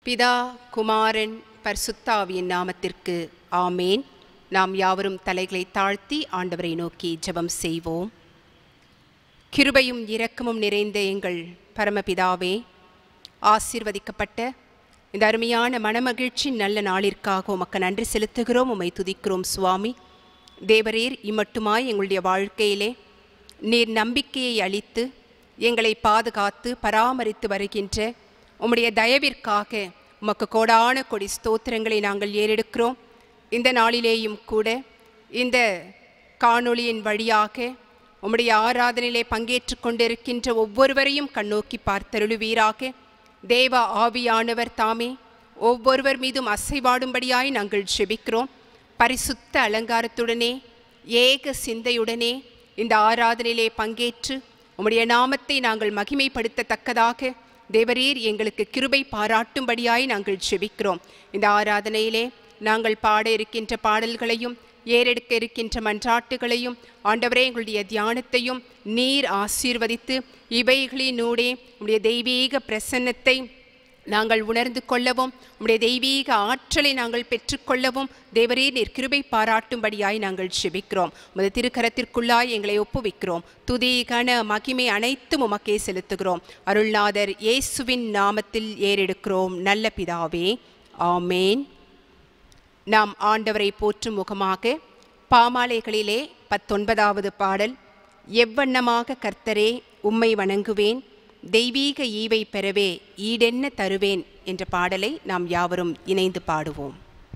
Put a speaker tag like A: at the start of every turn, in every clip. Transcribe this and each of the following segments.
A: பிதா குமாரன் பரிசுத்தாவியின் நாமத்திற்கு ஆமேன் நாம் யாவரும் தலைகளை தாழ்த்தி ஆண்டவரை நோக்கி ஜெபம் செய்வோம் கிருபையும் இரக்கமும் நிறைந்த எங்கள் பரமபிதாவே ஆசீர்வதிக்கப்பட்ட இந்த அருமையான மனமகிழ்ச்சி நல்ல நாளிற்காக உமக்கு நன்றி செலுத்துகிறோம் உம்மை துதிக்கிறோம் சுவாமி தேவரீர் இம்மட்டுமாய் எங்களுடைய வாழ்க்கையிலே நீர் நம்பிக்கையை அளித்து எங்களை பாதுகாத்து பராமரித்து வருகின்ற உம்முடைய தயவிற்காக உமக்கு கோடான கொடி ஸ்தோத்திரங்களை நாங்கள் ஏறெடுக்கிறோம் இந்த நாளிலேயும் கூட இந்த காணொளியின் வழியாக உம்முடைய ஆராதனையிலே பங்கேற்று கொண்டிருக்கின்ற ஒவ்வொருவரையும் கண்ணோக்கி பார்த்தருளுவீராக தேவ ஆவியானவர் தாமே ஒவ்வொருவர் மீதும் அசைவாடும்படியாய் நாங்கள் ஜெபிக்கிறோம் பரிசுத்த அலங்காரத்துடனே ஏக சிந்தையுடனே இந்த ஆராதனையிலே பங்கேற்று உம்முடைய நாமத்தை நாங்கள் மகிமைப்படுத்தத்தக்கதாக தேவரீர் எங்களுக்கு கிருபை பாராட்டும்படியாய் நாங்கள் ஜெபிக்கிறோம் இந்த ஆராதனையிலே நாங்கள் பாட இருக்கின்ற பாடல்களையும் ஏறெடுக்க இருக்கின்ற மன்றாட்டுகளையும் ஆண்டவரே எங்களுடைய தியானத்தையும் நீர் ஆசீர்வதித்து இவைகளினூடே உடைய தெய்வீக பிரசன்னத்தை நாங்கள் உணர்ந்து கொள்ளவும் உடைய தெய்வீக ஆற்றலை நாங்கள் பெற்றுக்கொள்ளவும் தேவரே நீர் கிருபை பாராட்டும்படியாய் நாங்கள் செபிக்கிறோம் உமது திருக்கரத்திற்குள்ளாய் எங்களை ஒப்புவிக்கிறோம் துதி கன மகிமை அனைத்தும் உமக்கே செலுத்துகிறோம் அருள்நாதர் இயேசுவின் நாமத்தில் ஏறெடுக்கிறோம் நல்ல பிதாவே ஆமேன் நாம் ஆண்டவரை போற்றும் முகமாக பாமாலைகளிலே பத்தொன்பதாவது பாடல் எவ்வண்ணமாக கர்த்தரே உம்மை வணங்குவேன் தெய்வீக ஈவை பெறவே ஈடென்ன தருவேன் என்ற பாடலை நாம் யாவரும் இணைந்து பாடுவோம்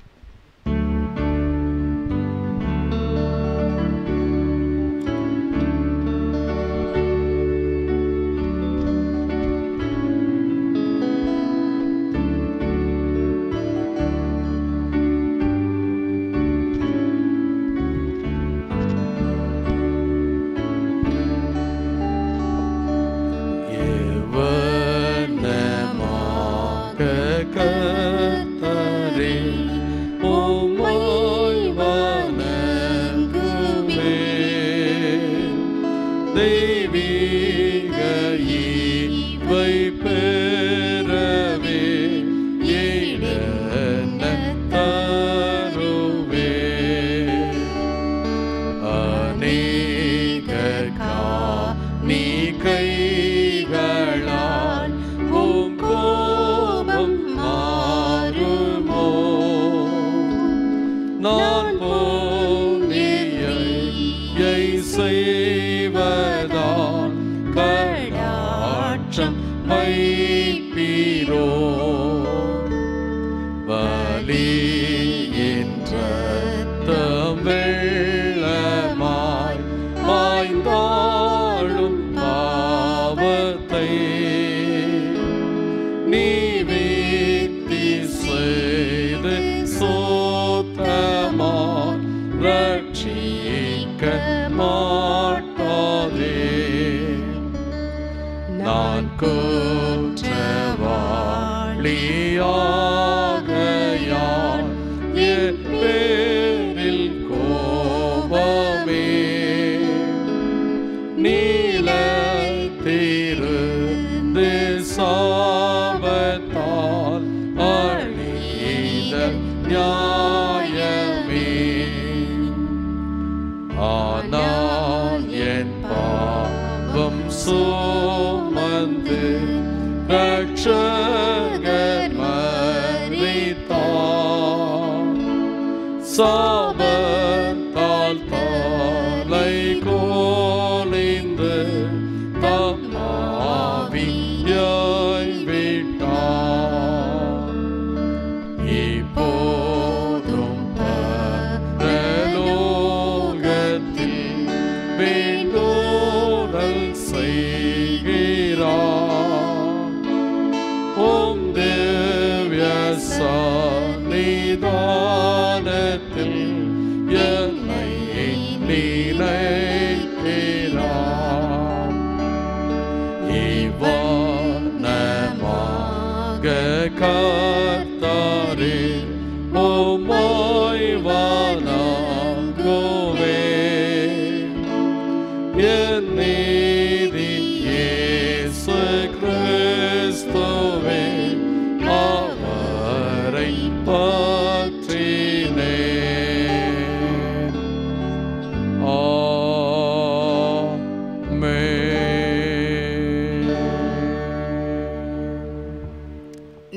B: எவனமாக கர்த்தரே உம்மை வணங்குவேன். தெய்வீக ஈவை பெறவே ஈடென்ன தருவேன். அநேகர் நீ கைகளால் உம் கோபம் மாறுமோ நான் போனியை செய்வதால் கடாட்சம் வைப்பீரோ வலி என்ற வெள்ளமாய் மாய்ந்தாளும் பாவத்தை நீ வீத்தி செய்து சோத்தமா ரட்சிக்க மாட்டாதே நான் குற்றவாளியாகையால் என் பேரில் கோபமே நீலத்திருந்து சாபத்தால் அழித நியாயமே ஆனால் என் பாவம் சுமந்து ரட்சகர் மறித்தார் சாபத்தால் தலை கோலிந்து தம்மாவியாய் விட்டார் இப்போதும் பரலோகத்தில் வேண்டுதல் செய்கிறார் ஓம் திவ்ய சன்னிதானத்தில் என்னை நினைக்கிறார் இவனமாக கர்த்தாரே உம்மை வணங்குவேன். என் நீதி இயேசு கிறிஸ்துவே அவர்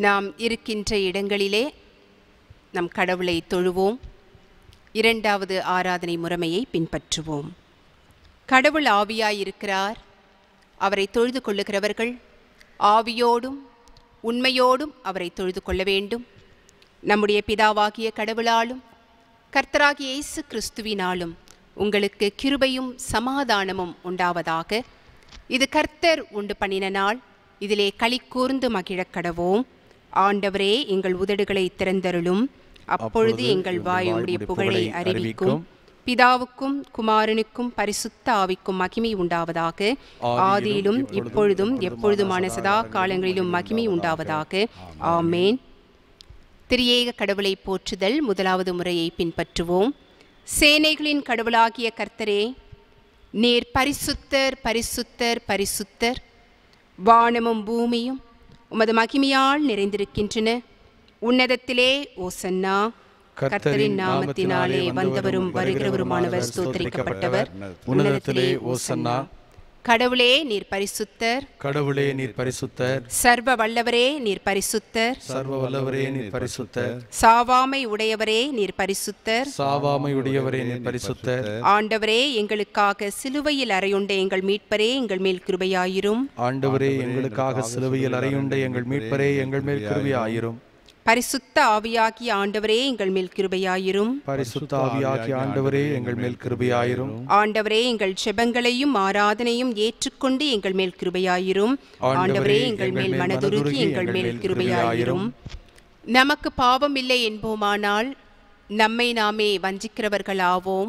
A: நாம் இருக்கின்ற இடங்களிலே நம் கடவுளை தொழுவோம் இரண்டாவது ஆராதனை முறைமையை பின்பற்றுவோம் கடவுள் ஆவியாயிருக்கிறார் அவரை தொழுது கொள்ளுகிறவர்கள் ஆவியோடும் உண்மையோடும் அவரை தொழுது கொள்ள வேண்டும் நம்முடைய பிதாவாகிய கடவுளாலும் கர்த்தராகிய இயேசு கிறிஸ்துவினாலும் உங்களுக்கு கிருபையும் சமாதானமும் உண்டாவதாக இது கர்த்தர் உண்டு பண்ணின நாள் இதிலே களி கூர்ந்து மகிழக் கடவோம் ஆண்டவரே எங்கள் உதடுகளை திறந்தருளும் அப்பொழுது எங்கள் வாய் உம்முடைய புகழை அறிவிக்கும் பிதாவுக்கும் குமாரனுக்கும் பரிசுத்த ஆவிக்கும் மகிமை உண்டாவதாக ஆதியிலும் இப்பொழுதும் எப்பொழுதுமான சதா காலங்களிலும் மகிமை உண்டாவதாக ஆமேன் திரியேக கடவுளை போற்றுதல் முதலாவது முறையை பின்பற்றுவோம் சேனைகளின் கடவுளாகிய கர்த்தரே நீர் பரிசுத்தர் பரிசுத்தர் பரிசுத்தர் வானமும் பூமியும் உமது மகிமையால் நிறைந்திருக்கின்றன உன்னதத்திலே ஓசன்னா கர்த்தரின் நாமத்தினாலே வந்தவரும் வருகிறவருமானவர் ஸ்தோத்தரிக்கப்பட்டவர்
C: உன்னதத்திலே ஓசன்னா
A: கடவுளே நீர் பரிசுத்தர்
C: கடவுளே நீர் பரிசுத்தர்
A: சர்வ வல்லவரே நீர் பரிசுத்தர்
C: சர்வ வல்லவரே நீர் பரிசுத்தர்
A: சாவாமை உடையவரே நீர் பரிசுத்தர்
C: சாவாமை உடையவரே நீர் பரிசுத்தர்
A: ஆண்டவரே எங்களுக்காக சிலுவையில் அறையுண்ட எங்கள் மீட்பரே எங்கள் மேல் கிருபையாயிரும்
C: ஆண்டவரே எங்களுக்காக சிலுவையில் அறையுண்ட எங்கள் மீட்பரே எங்கள் மேல் கிருபையாயிரும்
A: பரிசுத்த ஆவியாகிய ஆண்டவரே எங்கள் மேல் கிருபையாயிரும்
C: பரிசுத்த ஆவியாகிய ஆண்டவரே எங்கள் மேல் கிருபையாயிரும்
A: ஆண்டவரே எங்கள் செபங்களையும் ஆராதனையும் ஏற்றுக்கொண்டு எங்கள் மேல் கிருபையாயிரும் ஆண்டவரே எங்கள் மேல் மனதுருகி எங்கள் மேல் கிருபையாயிரும் நமக்கு பாவம் இல்லை என்போமானால் நம்மை நாமே வஞ்சிக்கிறவர்களாவோம்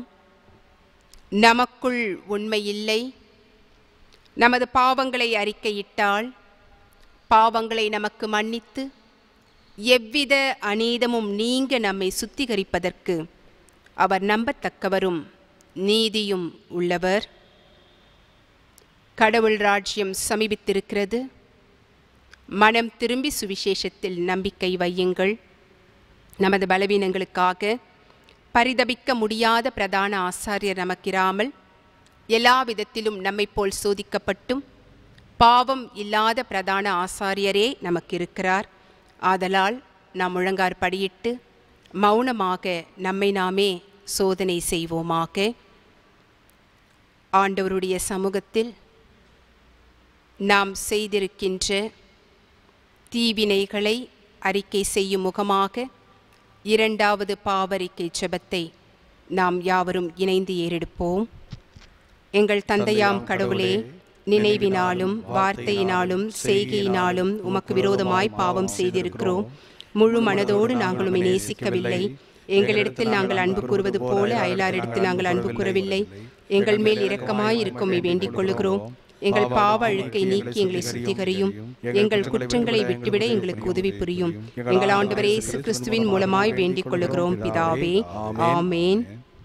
A: நமக்குள் உண்மை இல்லை நமது பாவங்களை அறிக்கையிட்டால் பாவங்களை நமக்கு மன்னித்து எவ்வித அநீதமும் நீங்க நம்மை சுத்திகரிப்பதற்கு அவர் நம்பத்தக்கவரும் நீதியும் உள்ளவர் கடவுள் ராஜ்யம் சமீபித்திருக்கிறது மனம் திரும்பி சுவிசேஷத்தில் நம்பிக்கை வையுங்கள் நமது பலவீனங்களுக்காக பரிதபிக்க முடியாத பிரதான ஆசாரியர் நமக்கிராமல் எல்லா விதத்திலும் நம்மைப் போல் சோதிக்கப்பட்டும் பாவம் இல்லாத பிரதான ஆசாரியரே நமக்கு இருக்கிறார் ஆதலால் நாம் முழங்கார் படியிட்டு மௌனமாக நம்மை நாமே சோதனை செய்வோமாக ஆண்டவருடைய சமூகத்தில் நாம் செய்திருக்கின்ற தீவினைகளை அறிக்கை செய்யும் முகமாக இரண்டாவது பாவரிக்கை ஜெபத்தை நாம் யாவரும் இணைந்து ஏறெடுப்போம் எங்கள் தந்தையாம் கடவுளே நினைவினாலும் வார்த்தையினாலும் செய்கையினாலும் உமக்கு விரோதமாய் பாவம் செய்திருக்கிறோம் முழு மனதோடு நாங்கள் உம்மை நேசிக்கவில்லை எங்களிடத்தில் நாங்கள் அன்பு கூறுவது போல அயலாரிடத்தில் நாங்கள் அன்பு கூறவில்லை எங்கள் மேல் இரக்கமாய் இருக்கும்மை வேண்டிக் கொள்ளுகிறோம் எங்கள் பாவ அழுக்கை நீக்கி எங்களை சுத்திகரியும் எங்கள் குற்றங்களை விட்டுவிட எங்களுக்கு உதவி புரியும் எங்கள் ஆண்டவர் இயேசு கிறிஸ்துவின் மூலமாய் வேண்டிக் கொள்ளுகிறோம் பிதாவே ஆமேன்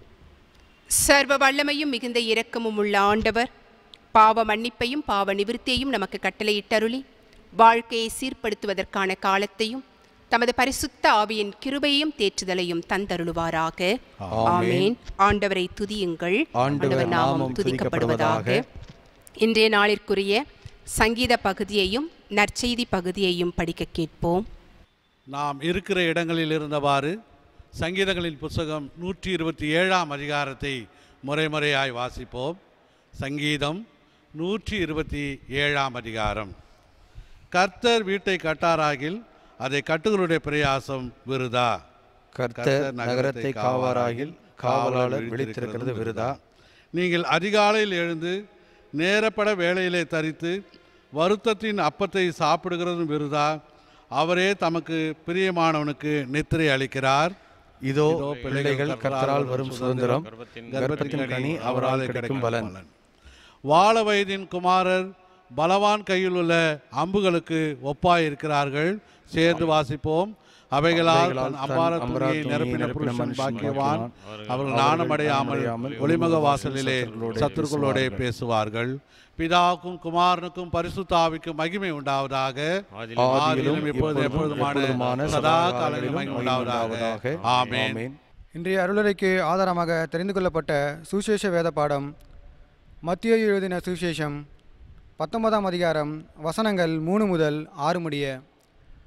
A: சர்வ வல்லமையும் மிகுந்த இரக்கமும் உள்ள ஆண்டவர் பாவ மன்னிப்பையும் பாவ நிவிருத்தியையும் நமக்கு கட்டளையிட்டருளி வாழ்க்கையை சீர்படுத்துவதற்கான காலத்தையும் தமது பரிசுத்த ஆவியின் கிருபையும் தேற்றுதலையும் தந்தருளுவாராக ஆமேன் ஆண்டவரை துதியுங்கள்
C: ஆண்டவர் நாமம் துதிக்கப்படுவதாக.
A: இன்றைய நாளிற்குரிய சங்கீத பகுதியையும் நற்செய்தி பகுதியையும் படிக்க கேட்போம்
B: நாம் இருக்கிற இடங்களில் இருந்தவாறு சங்கீதங்களின் புஸ்தகம் நூற்றி இருபத்தி ஏழாம் அதிகாரத்தை முறைமுறையாய் வாசிப்போம் சங்கீதம் நூற்றி இருபத்தி ஏழாம் அதிகாரம் கர்த்தர் வீட்டை கட்டாராகில் அதை கட்டுகளுடைய பிரயாசம் விருதா
C: கர்த்தர் நகரத்தை காவாராகில் காவலாளர் விழித்திருக்கிறது விருதா
B: நீங்கள் அதிகாலையில் எழுந்து நேரப்பட வேளையிலே தரித்து வருத்தத்தின் அப்பத்தை சாப்பிடுகிறதும் விருதா அவரே தமக்கு பிரியமானவனுக்கு நித்திரை அளிக்கிறார்
C: இதோ பிள்ளைகள் கர்த்தரால் வரும் சுதந்திரம் கர்ப்பத்தின் கனி அவரால் கிடைக்கும் பலன்
B: வாழ வயதின் குமாரர் பலவான் கையில் உள்ள அம்புகளுக்கு ஒப்பாயிருக்கிறார்கள் சேர்ந்து வாசிப்போம் அவைகளால்
C: அவைகளால்
B: தன்
C: தன்
B: அம்பார
C: அம்பரா
B: துணியை
C: துணியை
B: நிரப்பின
C: நிரப்பின
B: புருஷன்
C: மனுஷன்
B: பாக்கியவான்
C: பாக்கியவான்.
B: அவர்கள் நாணமடையாமல்
C: நாணமடையாமல்
B: ஒளிமுக
C: ஒளிமுக
B: வாசலிலே
C: வாசலிலே
B: சத்துருக்களோட
C: பேசுவார்கள்.
B: பேசுவார்கள் பிதாவுக்கும் குமாரனுக்கும் பரிசுத்த ஆவிக்கும் மகிமை உண்டாவதாக
C: ஆதியிலும்
B: ஆதியிலும் இப்பொழுதும்
C: எப்பொழுதுமான
B: எப்பொழுதுமான சதா காலங்களிலும் மகிமை உண்டாவதாக ஆமென்
D: இன்றைய அருளுரைக்கு ஆதாரமாக தெரிந்து கொள்ளப்பட்ட சுவிசேஷ வேத பாடம் மத்திய எழுதின சுவிசேஷம் பத்தொன்பதாம் அதிகாரம் வசனங்கள் மூணு முதல் ஆறு முடிய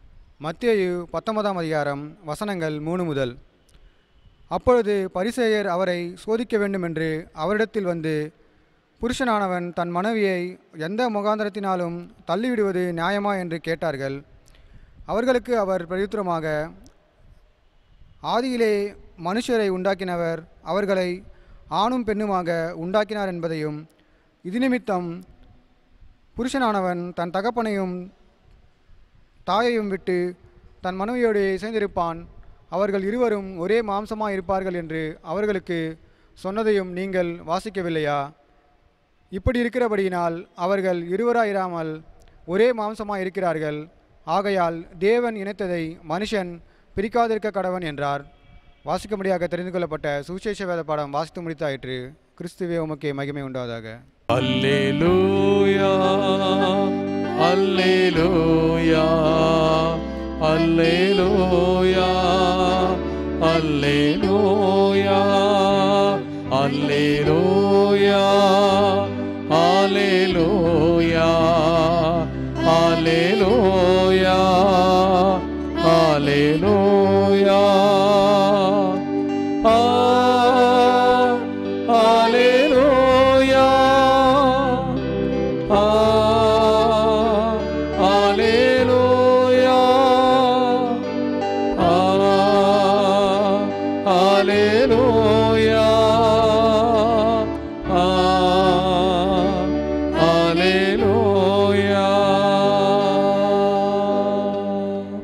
D: மத்தேயு பத்தொன்பதாம் அதிகாரம் வசனங்கள் மூணு முதல் அப்பொழுது பரிசேயர் அவரை சோதிக்க வேண்டுமென்று அவரிடத்தில் வந்து புருஷனானவன் தன் மனைவியை எந்த முகாந்திரத்தினாலும் தள்ளிவிடுவது நியாயமா என்று கேட்டார்கள் அவர்களுக்கு அவர் பிரயுத்தரமாக ஆதியிலே மனுஷரை உண்டாக்கினவர் அவர்களை ஆணும் பெண்ணுமாக உண்டாக்கினார் என்பதையும் இது நிமித்தம் புருஷனானவன் தன் தகப்பனையும் தாயையும் விட்டு தன் மனைவியோடு சேர்ந்திருப்பான் அவர்கள் இருவரும் ஒரே மாம்சமாக இருப்பார்கள் என்று அவர்களுக்கு சொன்னதையும் நீங்கள் வாசிக்கவில்லையா இப்படி இருக்கிறபடியினால் அவர்கள் இருவராயிராமல் ஒரே மாம்சமாக இருக்கிறார்கள் ஆகையால் தேவன் இணைத்ததை மனுஷன் பிரிக்காதிருக்க கடவன் என்றார் வாசிக்கும்படியாக தெரிந்து கொள்ளப்பட்ட சுவிசேஷ வேத பாடம் வாசித்து முடித்தாயிற்று கிறிஸ்துவே உமக்கே மகிமை உண்டாவதாக
C: அல்லேலூயா அல்லேலூயா அல்லேலூயா அல்லேலூயா அல்லேலூயா அல்லேலூயா அல்லேலூயா அல்லேலூயா ஆ அல்லேலூயா ஆ அல்லேலூயா ஆ அல்லேலூயா ஆ அல்லேலூயா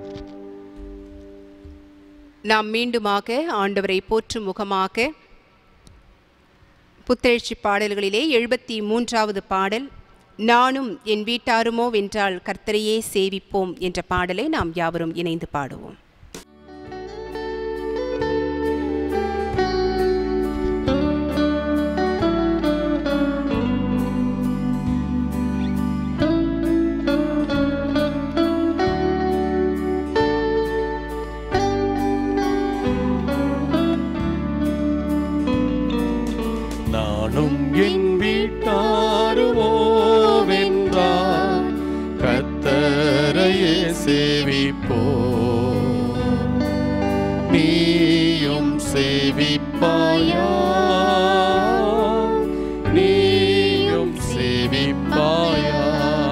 A: நாம் மீண்டுமாக ஆண்டவரை போற்றும் முகமாக புத்தெழுச்சி பாடல்களிலே எழுபத்தி மூன்றாவது பாடல் நானும் என் வீட்டாருமோ வென்றால் கர்த்தரையே சேவிப்போம் என்ற பாடலை நாம் யாவரும் இணைந்து பாடுவோம்
C: நானும் என் வீட்டாருமோ வென்றார் கத்தரையே சேவிப்போ நீயும் சேவிப்பாயா நீயும் சேவிப்பாயா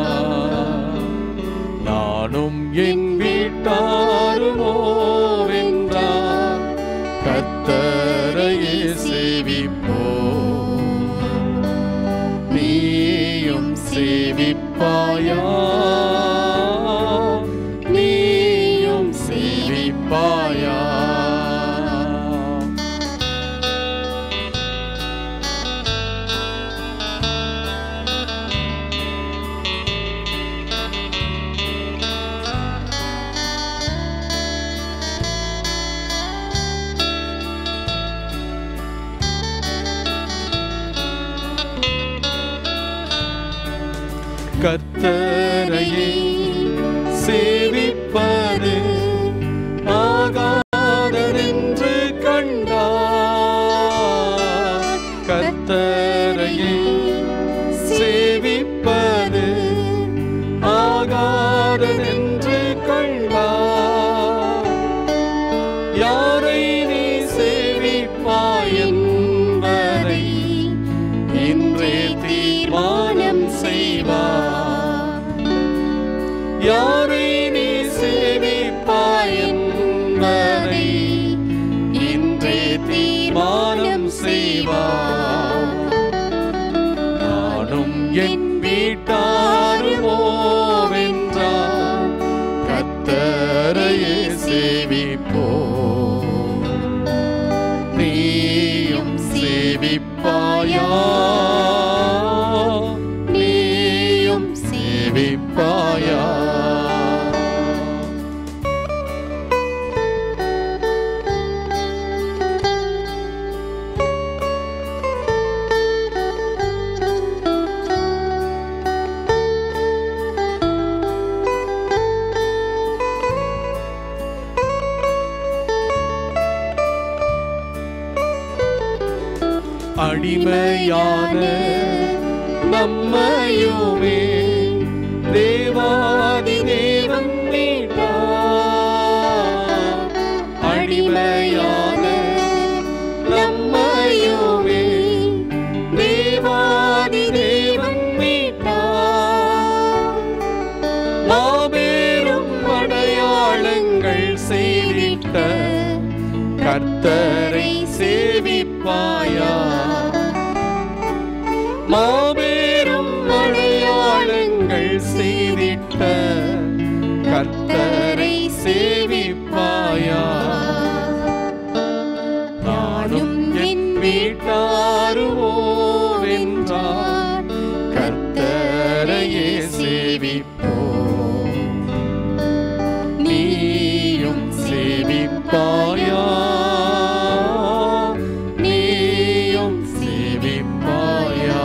C: நானும் என் வீட்டாருமோ வென்றார் கத்தரையே சேவிப்போ நீயும் சேவிப்பாயா நீயும் சேவிப்பாயா கர்த்தரையே சேவிப்பது ஆகாததென்று கண்டார் கர்த்தரையே சேவிப்பது ஆகாததென்று கண்டார் யாரை நீ சேவிப்பாய் என்பதை இன்றே தீர்மானம் செய்வார் யாரை நீ சேவிப்பாய் என்பதை இன்றே தீர்மானம் செய்வார் நானும் என் வீட்டாருமோ வென்றார் கத்தரையே சேவிப்போ நீயும் சேவிப்பாயா நீயும் சேவிப்பாயா அடிமையான நம்மையுமே தேவாதி தேவன் மீட்டார் கர்த்தரை சேவிப்பாயா மாபெரும் அடையாளங்கள் செய்திட்ட கர்த்தரை சேவிப்பாயா நானும் என் வீட்டாருவோவென்றார் கர்த்தரையே சேவிப்போம் நீயும் சேவிப்பாயா நீயும் சேவிப்பாயா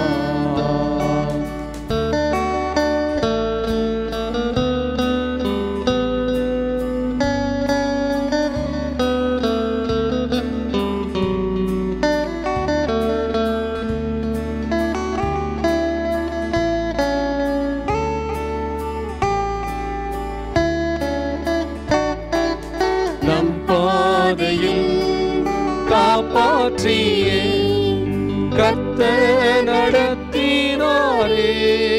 C: நம் பாதையில் காப்பாற்றியே கத்த நடத்தினாரே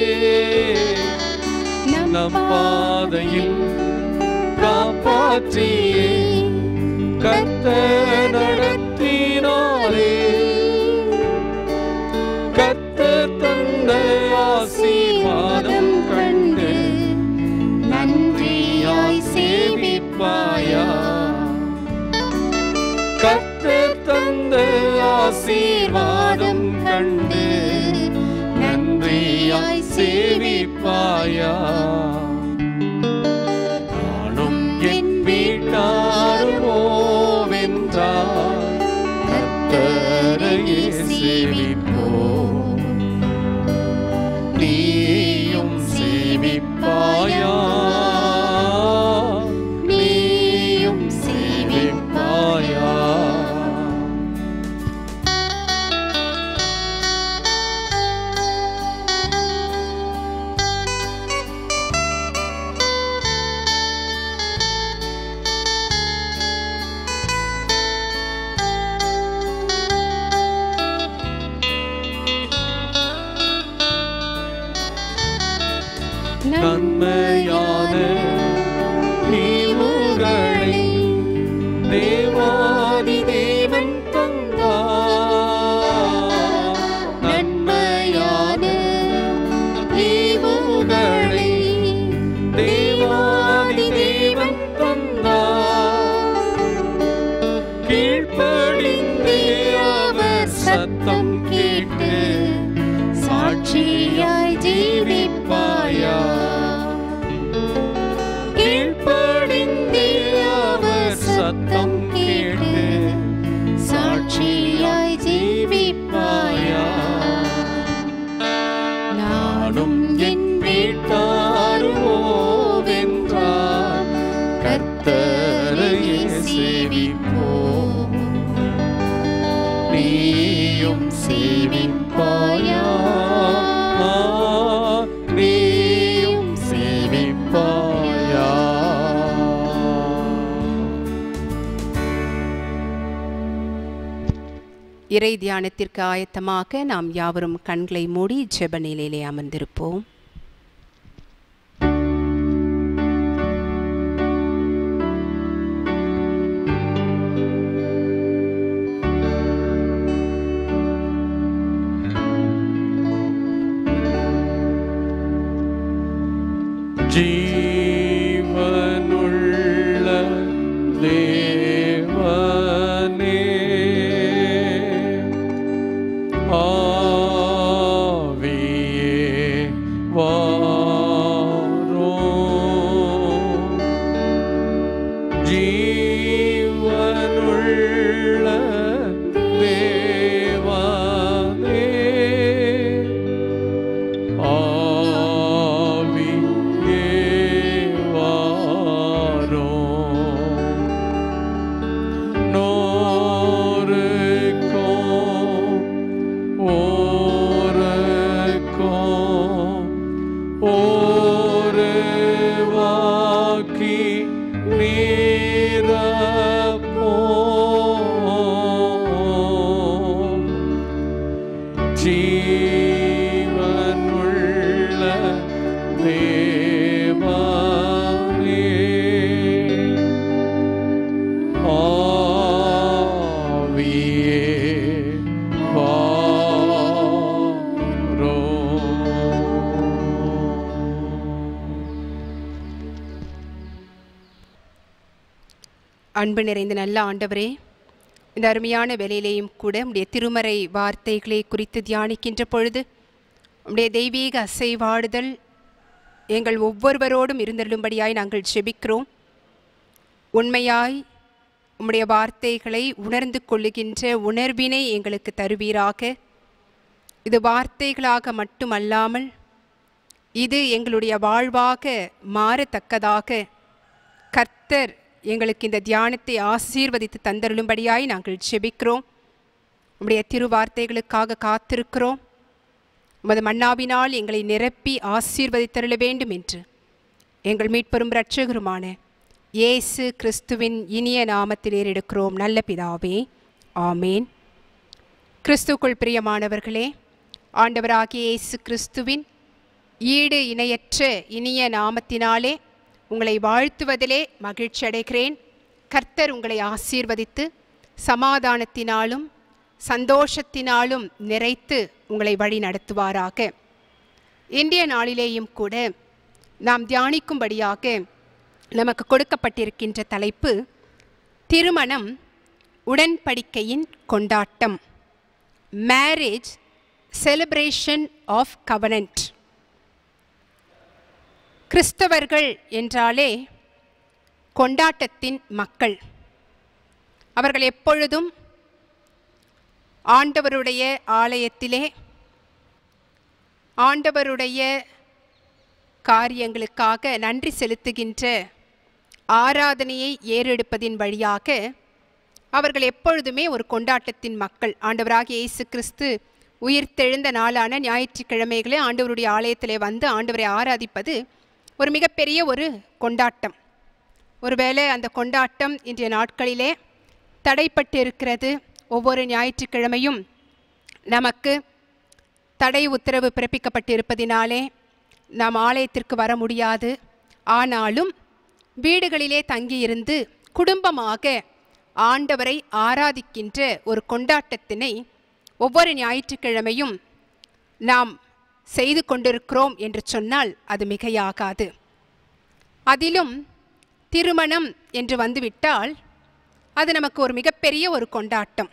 C: நம் பாதையில் காப்பாற்றியே கத்த நடத்தினாரே கத்த தந்த ஆசீர்வாதம் கண்டு நன்றியாய் சேவிப்பாயா கர்த்தர் தந்த ஆசீர்வாதம் கண்டு நன்றியாய் சேவிப்பாயா நானும் என் வீட்டாருவோவென்றார் கர்த்தரையே சேவிப்போம் நீயும் சேவிப்பாயா நீயும் சேவிப்பாயா நன்மையான ஈவுகளை தேவாதி தேவன் தந்தார் நன்மையான ஈவுகளை தேவாதி தேவன் தந்தார் கீழ்ப்படிந்தே அவர் சத்தம் கேட்டு சாட்சியாய் ஜீவிப்பாயா கீழ்ப்படிந்தே அவர் சத்தம் கேட்டு சாட்சியாய் ஜீவிப்பாயா நானும் என் வீட்டாருவோவென்றார் கர்த்தரையே சேவிப்போம் நீயும் சேவிப்பாயா நீயும் சேவிப்பாயா
A: இறை தியானத்திற்கு ஆயத்தமாக நாம் யாவரும் கண்களை மூடி ஜெப நிலையிலே அமர்ந்திருப்போம்
C: ஜீவனுள்ள தேவனே ஆவியே வாரோ ஜீவனுள்ள தேவனே ஆவியே
A: அன்பு நிறைந்த நல்ல ஆண்டவரே இந்த அருமையான வேலையிலேயும் கூட உடைய திருமறை வார்த்தைகளை குறித்து தியானிக்கின்ற பொழுது உடைய தெய்வீக அசைவாடுதல் எங்கள் ஒவ்வொருவரோடும் இருந்தருளும்படியாய் நாங்கள் ஜெபிக்கிறோம் உண்மையாய் உம்முடைய வார்த்தைகளை உணர்ந்து கொள்ளுகின்ற உணர்வினை எங்களுக்கு தருவீராக இது வார்த்தைகளாக மட்டுமல்லாமல் இது எங்களுடைய வாழ்வாக மாறத்தக்கதாக கர்த்தர் எங்களுக்கு இந்த தியானத்தை ஆசீர்வதித்து தந்தருளும்படியாய் நாங்கள் ஜெபிக்கிறோம் உம்முடைய திருவார்த்தைகளுக்காக காத்திருக்கிறோம் உமது மன்னாவினால் எங்களை நிரப்பி ஆசீர்வதித்தருள வேண்டும் என்று எங்கள் மீட்பெரும் இரட்சகருமான இயேசு கிறிஸ்துவின் இனிய நாமத்தில் ஏறெடுக்கிறோம் நல்ல பிதாவே ஆமேன் கிறிஸ்துக்குள் பிரியமானவர்களே ஆண்டவராகிய இயேசு கிறிஸ்துவின் ஈடு இணையற்ற இனிய நாமத்தினாலே உங்களை வாழ்த்துவதிலே மகிழ்ச்சி அடைகிறேன் கர்த்தர் உங்களை ஆசீர்வதித்து சமாதானத்தினாலும் சந்தோஷத்தினாலும் நிறைத்து உங்களை வழி நடத்துவாராக இன்றைய நாளிலேயும் கூட நாம் தியானிக்கும்படியாக நமக்கு கொடுக்கப்பட்டிருக்கின்ற தலைப்பு திருமணம் உடன்படிக்கையின் கொண்டாட்டம் மேரேஜ் செலிப்ரேஷன் ஆஃப் கவனன்ட் கிறிஸ்தவர்கள் என்றாலே கொண்டாட்டத்தின் மக்கள் அவர்கள் எப்பொழுதும் ஆண்டவருடைய ஆலயத்திலே ஆண்டவருடைய காரியங்களுக்காக நன்றி செலுத்துகின்ற ஆராதனையை ஏறெடுப்பதின் வழியாக அவர்கள் எப்பொழுதுமே ஒரு கொண்டாட்டத்தின் மக்கள் ஆண்டவராகிய இயேசு கிறிஸ்து உயிர்த்தெழுந்த நாளான ஞாயிற்றுக்கிழமைகளே ஆண்டவருடைய ஆலயத்திலே வந்து ஆண்டவரை ஆராதிப்பது ஒரு மிகப்பெரிய ஒரு கொண்டாட்டம் ஒருவேளை அந்த கொண்டாட்டம் இன்றைய நாட்களிலே தடைப்பட்டு இருக்கிறது ஒவ்வொரு ஞாயிற்றுக்கிழமையும் நமக்கு தடை உத்தரவு பிறப்பிக்கப்பட்டிருப்பதினாலே நாம் ஆலயத்திற்கு வர முடியாது ஆனாலும் வீடுகளிலே தங்கியிருந்து குடும்பமாக ஆண்டவரை ஆராதிக்கின்ற ஒரு கொண்டாட்டத்தினை ஒவ்வொரு ஞாயிற்றுக்கிழமையும் நாம் செய்து கொண்டிருக்கிறோம் என்று சொன்னால் அது மிகையாகாது அதிலும் திருமணம் என்று வந்துவிட்டால் அது நமக்கு ஒரு மிகப்பெரிய ஒரு கொண்டாட்டம்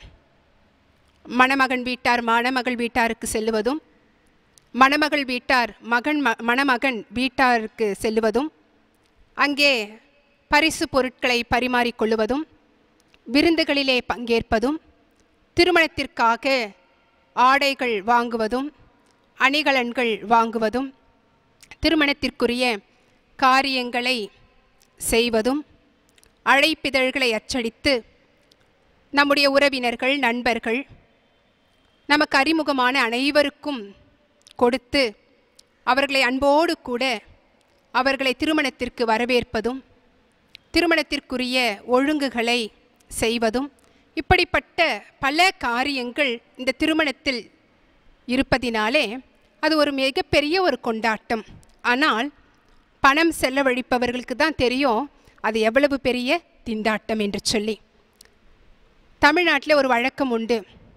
A: மணமகன் வீட்டார் மணமகள் வீட்டாருக்கு செல்லுவதும் மணமகள் வீட்டார் மகன் ம மணமகன் வீட்டாருக்கு செல்லுவதும் அங்கே பரிசு பொருட்களை பரிமாறிக்கொள்ளுவதும் விருந்துகளிலே பங்கேற்பதும் திருமணத்திற்காக ஆடைகள் வாங்குவதும் அணிகலன்கள் வாங்குவதும் திருமணத்திற்குரிய காரியங்களை செய்வதும் அழைப்பிதழ்களை அச்சடித்து நம்முடைய உறவினர்கள் நண்பர்கள் நமக்கு அறிமுகமான அனைவருக்கும் கொடுத்து அவர்களை அன்போடு கூட அவர்களை திருமணத்திற்கு வரவேற்பதும் திருமணத்திற்குரிய ஒழுங்குகளை செய்வதும் இப்படிப்பட்ட பல காரியங்கள் இந்த திருமணத்தில் இருப்பதினாலே அது ஒரு மிகப்பெரிய ஒரு கொண்டாட்டம் ஆனால் பணம் செலவழிப்பவர்களுக்கு தான் தெரியும் அது எவ்வளவு பெரிய திண்டாட்டம் என்று சொல்லி தமிழ்நாட்டில் ஒரு வழக்கம் உண்டு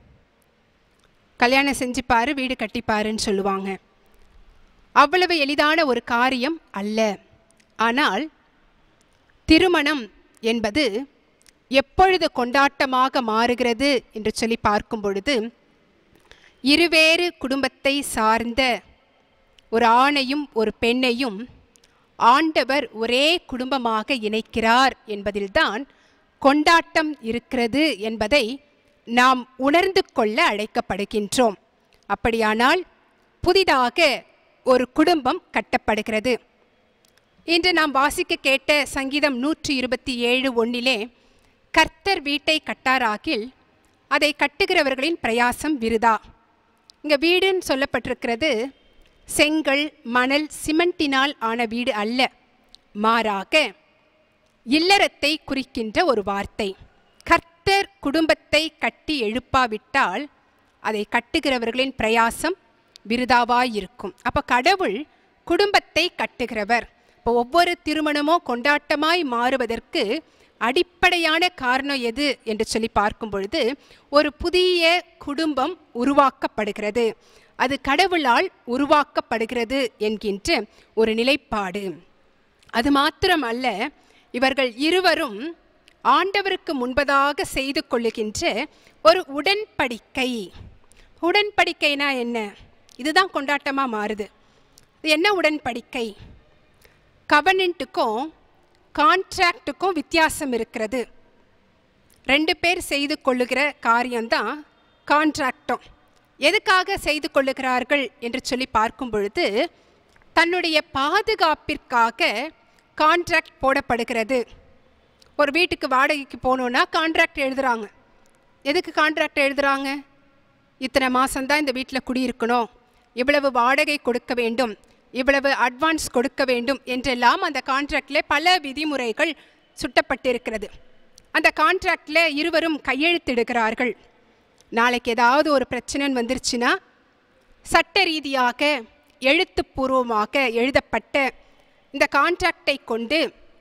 A: கல்யாணம் செஞ்சுப்பாரு வீடு கட்டிப்பாருன்னு சொல்லுவாங்க அவ்வளவு எளிதான ஒரு காரியம் அல்ல ஆனால் திருமணம் என்பது எப்பொழுது கொண்டாட்டமாக மாறுகிறது என்று சொல்லி பார்க்கும் பொழுது இருவேறு குடும்பத்தை சார்ந்த ஒரு ஆணையும் ஒரு பெண்ணையும் ஆண்டவர் ஒரே குடும்பமாக இணைக்கிறார் என்பதில்தான் கொண்டாட்டம் இருக்கிறது என்பதை நாம் உணர்ந்து கொள்ள அழைக்கப்படுகின்றோம் அப்படியானால் புதிதாக ஒரு குடும்பம் கட்டப்படுகிறது இன்று நாம் வாசிக்க கேட்ட சங்கீதம் நூற்றி இருபத்தி ஏழு ஒன்னிலே கர்த்தர் வீட்டை கட்டாராகில் அதை கட்டுகிறவர்களின் பிரயாசம் விருதா இங்கே வீடுன்னு சொல்லப்பட்டிருக்கிறது செங்கல் மணல் சிமெண்டினால் ஆன வீடு அல்ல மாறாக இல்லறத்தை குறிக்கின்ற ஒரு வார்த்தை கர்த்தர் குடும்பத்தை கட்டி எழுப்பாவிட்டால் அதை கட்டுகிறவர்களின் பிரயாசம் விருதாவாயிருக்கும் அப்போ கடவுள் குடும்பத்தை கட்டுகிறவர் இப்போ ஒவ்வொரு திருமணமோ கொண்டாட்டமாய் மாறுவதற்கு அடிப்படையான காரணம் எது என்று சொல்லி பார்க்கும் பொழுது ஒரு புதிய குடும்பம் உருவாக்கப்படுகிறது அது கடவுளால் உருவாக்கப்படுகிறது என்கின்ற ஒரு நிலைப்பாடு அது மாத்திரமல்ல இவர்கள் இருவரும் ஆண்டவருக்கு முன்பதாக செய்து கொள்ளுகின்ற ஒரு உடன்படிக்கை உடன்படிக்கைனா என்ன இதுதான் கொண்டாட்டமாக மாறுது இது என்ன உடன்படிக்கை கவனண்ட்டுக்கும் கான்ட்ராக்டுக்கும் வித்தியாசம் இருக்கிறது ரெண்டு பேர் செய்து கொள்ளுகிற காரியம்தான் கான்ட்ராக்டும் எதுக்காக செய்து கொள்ளுகிறார்கள் என்று சொல்லி பார்க்கும் பொழுது தன்னுடைய பாதுகாப்பிற்காக கான்ட்ராக்ட் போடப்படுகிறது ஒரு வீட்டுக்கு வாடகைக்கு போகணுன்னா கான்ட்ராக்ட் எழுதுகிறாங்க எதுக்கு கான்ட்ராக்ட் எழுதுகிறாங்க இத்தனை மாதம்தான் இந்த வீட்டில் குடியிருக்கணும் இவ்வளவு வாடகை கொடுக்க வேண்டும் இவ்வளவு அட்வான்ஸ் கொடுக்க வேண்டும் என்றெல்லாம் அந்த கான்ட்ராக்டில் பல விதிமுறைகள் சுட்டப்பட்டிருக்கிறது அந்த கான்ட்ராக்டில் இருவரும் கையெழுத்திடுகிறார்கள் நாளைக்கு ஏதாவது ஒரு பிரச்சனைன்னு வந்துருச்சுன்னா சட்ட ரீதியாக எழுத்துப்பூர்வமாக எழுதப்பட்ட இந்த கான்ட்ராக்டை கொண்டு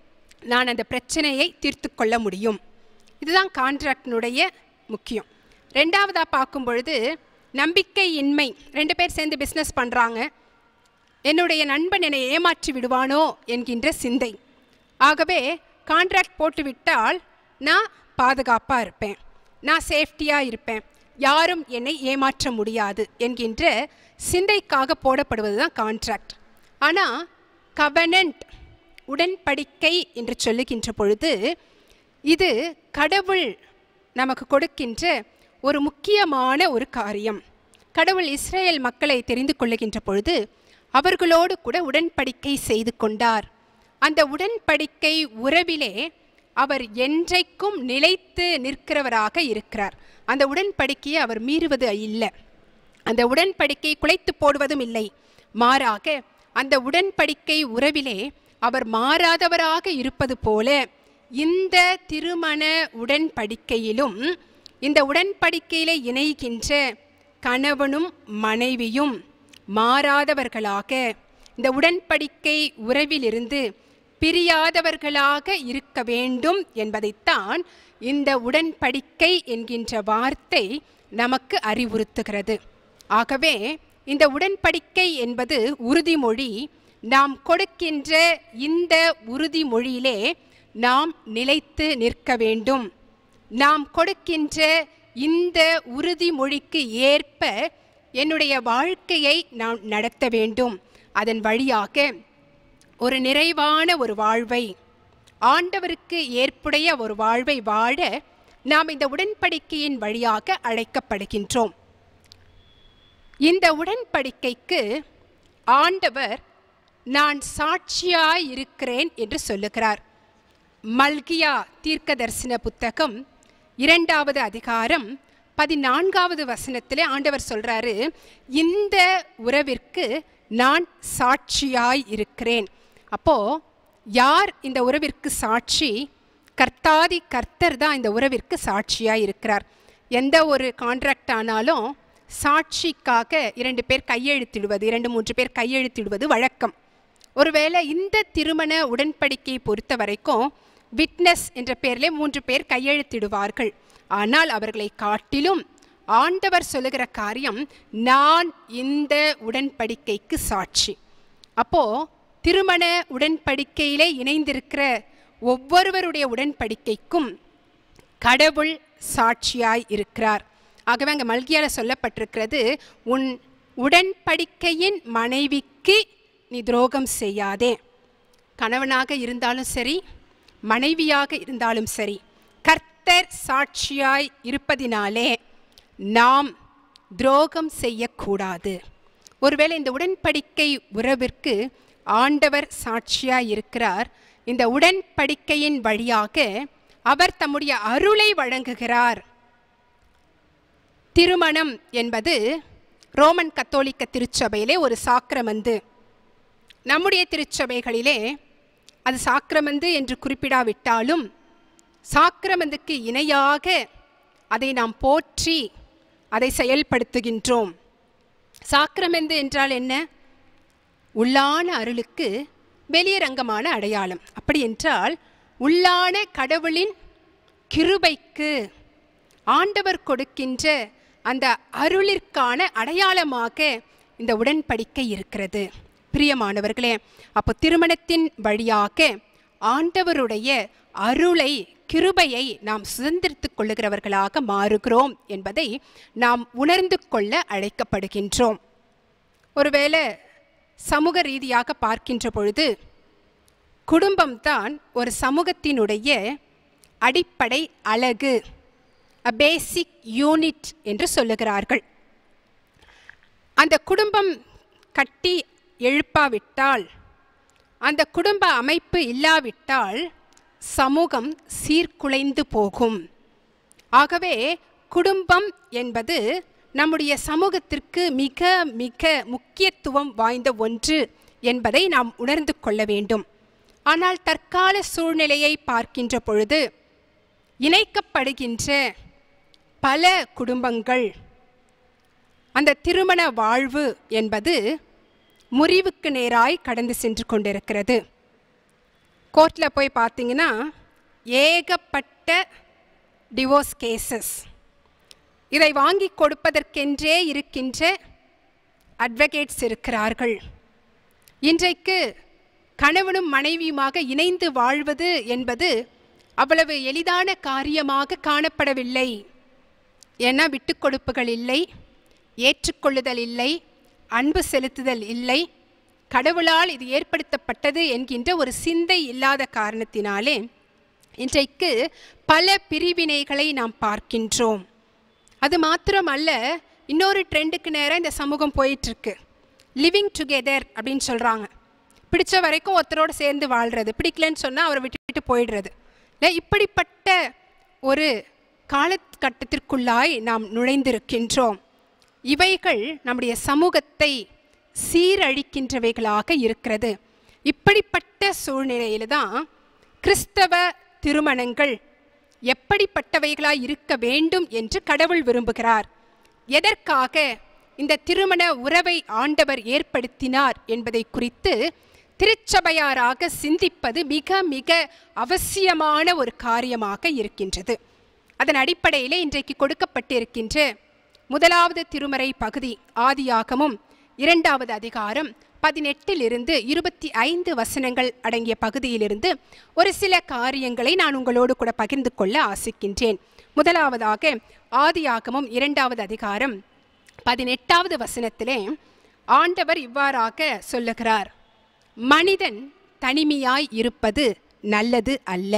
A: நான் அந்த பிரச்சனையை தீர்த்து கொள்ள முடியும் இதுதான் கான்ட்ராக்டினுடைய முக்கியம் ரெண்டாவதாக பார்க்கும் பொழுது நம்பிக்கையின்மை ரெண்டு பேர் சேர்ந்து பிஸ்னஸ் பண்ணுறாங்க என்னுடைய நண்பன் என்னை ஏமாற்றி விடுவானோ என்கின்ற சிந்தை ஆகவே கான்ட்ராக்ட் போட்டு விட்டால் நான் பாதுகாப்பாக இருப்பேன் நான் சேஃப்டியாக இருப்பேன் யாரும் என்னை ஏமாற்ற முடியாது என்கின்ற சிந்தைக்காக போடப்படுவது தான் கான்ட்ராக்ட் ஆனால் கவனன்ட் உடன்படிக்கை என்று சொல்லுகின்ற பொழுது இது கடவுள் நமக்கு கொடுக்கின்ற ஒரு முக்கியமான ஒரு காரியம் கடவுள் இஸ்ரேல் மக்களை தெரிந்து கொள்ளுகின்ற பொழுது அவர்களோடு கூட உடன்படிக்கை செய்து கொண்டார் அந்த உடன்படிக்கை உறவிலே அவர் என்றைக்கும் நிலைத்து நிற்கிறவராக இருக்கிறார் அந்த உடன்படிக்கையை அவர் மீறுவது இல்லை அந்த உடன்படிக்கை குலைத்து போடுவதும் இல்லை மாறாக அந்த உடன்படிக்கை உறவிலே அவர் மாறாதவராக இருப்பது போல இந்த திருமண உடன்படிக்கையிலும் இந்த உடன்படிக்கையிலே இணைகின்ற கணவனும் மனைவியும் மாறாதவர்களாக இந்த உடன்படிக்கை உறவிலிருந்து பிரியாதவர்களாக இருக்க வேண்டும் என்பதைத்தான் இந்த உடன்படிக்கை என்கின்ற வார்த்தை நமக்கு அறிவுறுத்துகிறது ஆகவே இந்த உடன்படிக்கை என்பது உறுதிமொழி நாம் கொடுக்கின்ற இந்த உறுதிமொழியிலே நாம் நிலைத்து நிற்க வேண்டும் நாம் கொடுக்கின்ற இந்த உறுதிமொழிக்கு ஏற்ப என்னுடைய வாழ்க்கையை நான் நடத்த வேண்டும் அதன் வழியாக ஒரு நிறைவான ஒரு வாழ்வை ஆண்டவருக்கு ஏற்புடைய ஒரு வாழ்வை வாழ நாம் இந்த உடன்படிக்கையின் வழியாக அழைக்கப்படுகின்றோம் இந்த உடன்படிக்கைக்கு ஆண்டவர் நான் சாட்சியாய் இருக்கிறேன் என்று சொல்லுகிறார் மல்கியா தீர்க்க தரிசன புத்தகம் இரண்டாவது அதிகாரம் பதினான்காவது வசனத்திலே ஆண்டவர் சொல்றாரு இந்த உறவிற்கு நான் சாட்சியாய் இருக்கிறேன் அப்போ யார் இந்த உறவிற்கு சாட்சி கர்த்தாதி கர்த்தர் தான் இந்த உறவிற்கு சாட்சியாய் இருக்கிறார் எந்த ஒரு கான்ட்ராக்ட் ஆனாலும் சாட்சிக்காக இரண்டு பேர் கையெழுத்திடுவது இரண்டு மூன்று பேர் கையெழுத்திடுவது வழக்கம் ஒருவேளை இந்த திருமண உடன்படிக்கையை பொறுத்த வரைக்கும் விட்னஸ் என்ற பெயரிலே மூன்று பேர் கையெழுத்திடுவார்கள் ஆனால் அவர்களை காட்டிலும் ஆண்டவர் சொல்லுகிற காரியம் நான் இந்த உடன்படிக்கைக்கு சாட்சி அப்போ திருமண உடன்படிக்கையிலே இணைந்திருக்கிற ஒவ்வொருவருடைய உடன்படிக்கைக்கும் கடவுள் சாட்சியாய் இருக்கிறார் ஆகவே அங்கே மல்கியால சொல்லப்பட்டிருக்கிறது உன் உடன்படிக்கையின் மனைவிக்கு நீ துரோகம் செய்யாதே கணவனாக இருந்தாலும் சரி மனைவியாக இருந்தாலும் சரி கர்த்தர் சாட்சியாய் இருப்பதினாலே நாம் துரோகம் செய்யக்கூடாது ஒருவேளை இந்த உடன்படிக்கை உறவிற்கு ஆண்டவர் சாட்சியாய் இருக்கிறார் இந்த உடன்படிக்கையின் வழியாக அவர் தம்முடைய அருளை வழங்குகிறார் திருமணம் என்பது ரோமன் கத்தோலிக்க திருச்சபையிலே ஒரு சாக்கிரமந்து நம்முடைய திருச்சபைகளிலே அது சாக்கிரமந்து என்று குறிப்பிடாவிட்டாலும் சாக்கிரமந்துக்கு இணையாக அதை நாம் போற்றி அதை செயல்படுத்துகின்றோம் சாக்கிரமந்து என்றால் என்ன உள்ளான அருளுக்கு வெளியரங்கமான அடையாளம் அப்படி என்றால் உள்ளான கடவுளின் கிருபைக்கு ஆண்டவர் கொடுக்கின்ற அந்த அருளிற்கான அடையாளமாக இந்த உடன்படிக்கை இருக்கிறது பிரியமானவர்களே அப்போ திருமணத்தின் வழியாக ஆண்டவருடைய அருளை கிருபையை நாம் சுதந்திரித்துக் கொள்ளுகிறவர்களாக மாறுகிறோம் என்பதை நாம் உணர்ந்து கொள்ள அழைக்கப்படுகின்றோம் ஒருவேளை சமூக ரீதியாக பார்க்கின்ற பொழுது குடும்பம்தான் ஒரு சமூகத்தினுடைய அடிப்படை அழகு அ பேசிக் யூனிட் என்று சொல்லுகிறார்கள் அந்த குடும்பம் கட்டி எழுப்பாவிட்டால் அந்த குடும்ப அமைப்பு இல்லாவிட்டால் சமூகம் சீர்குலைந்து போகும் ஆகவே குடும்பம் என்பது நம்முடைய சமூகத்திற்கு மிக மிக முக்கியத்துவம் வாய்ந்த ஒன்று என்பதை நாம் உணர்ந்து கொள்ள வேண்டும் ஆனால் தற்கால சூழ்நிலையை பார்க்கின்ற பொழுது இணைக்கப்படுகின்ற பல குடும்பங்கள் அந்த திருமண வாழ்வு என்பது முறிவுக்கு நேராய் கடந்து சென்று கொண்டிருக்கிறது கோர்ட்டில் போய் பார்த்தீங்கன்னா ஏகப்பட்ட டிவோர்ஸ் கேசஸ் இதை வாங்கி கொடுப்பதற்கென்றே இருக்கின்ற அட்வொகேட்ஸ் இருக்கிறார்கள் இன்றைக்கு கணவனும் மனைவியுமாக இணைந்து வாழ்வது என்பது அவ்வளவு எளிதான காரியமாக காணப்படவில்லை ஏன்னா விட்டுக் கொடுப்புகள் இல்லை ஏற்றுக்கொள்ளுதல் இல்லை அன்பு செலுத்துதல் இல்லை கடவுளால் இது ஏற்படுத்தப்பட்டது என்கின்ற ஒரு சிந்தை இல்லாத காரணத்தினாலே இன்றைக்கு பல பிரிவினைகளை நாம் பார்க்கின்றோம் அது மாத்திரமல்ல இன்னொரு ட்ரெண்டுக்கு நேராக இந்த சமூகம் போயிட்டுருக்கு லிவிங் டுகெதர் அப்படின்னு சொல்கிறாங்க பிடிச்ச வரைக்கும் ஒருத்தரோடு சேர்ந்து வாழ்கிறது பிடிக்கலன்னு சொன்னால் அவரை விட்டுட்டு போயிடுறது இல்லை இப்படிப்பட்ட ஒரு காலகட்டத்திற்குள்ளாய் நாம் நுழைந்திருக்கின்றோம் இவைகள் நம்முடைய சமூகத்தை சீரழிக்கின்றவைகளாக இருக்கிறது இப்படிப்பட்ட சூழ்நிலையில தான் கிறிஸ்தவ திருமணங்கள் எப்படிப்பட்டவைகளாய் இருக்க வேண்டும் என்று கடவுள் விரும்புகிறார் எதற்காக இந்த திருமண உறவை ஆண்டவர் ஏற்படுத்தினார் என்பதை குறித்து திருச்சபையாராக சிந்திப்பது மிக மிக அவசியமான ஒரு காரியமாக இருக்கின்றது அதன் அடிப்படையிலே இன்றைக்கு கொடுக்கப்பட்டிருக்கின்ற முதலாவது திருமறை பகுதி ஆதியாகமும் இரண்டாவது அதிகாரம் பதினெட்டிலிருந்து இருபத்தி ஐந்து வசனங்கள் அடங்கிய பகுதியிலிருந்து ஒரு சில காரியங்களை நான் உங்களோடு கூட பகிர்ந்து கொள்ள ஆசிக்கின்றேன் முதலாவதாக ஆதியாகமும் இரண்டாவது அதிகாரம் பதினெட்டாவது வசனத்திலே ஆண்டவர் இவ்வாறாக சொல்லுகிறார் மனிதன் தனிமையாய் இருப்பது நல்லது அல்ல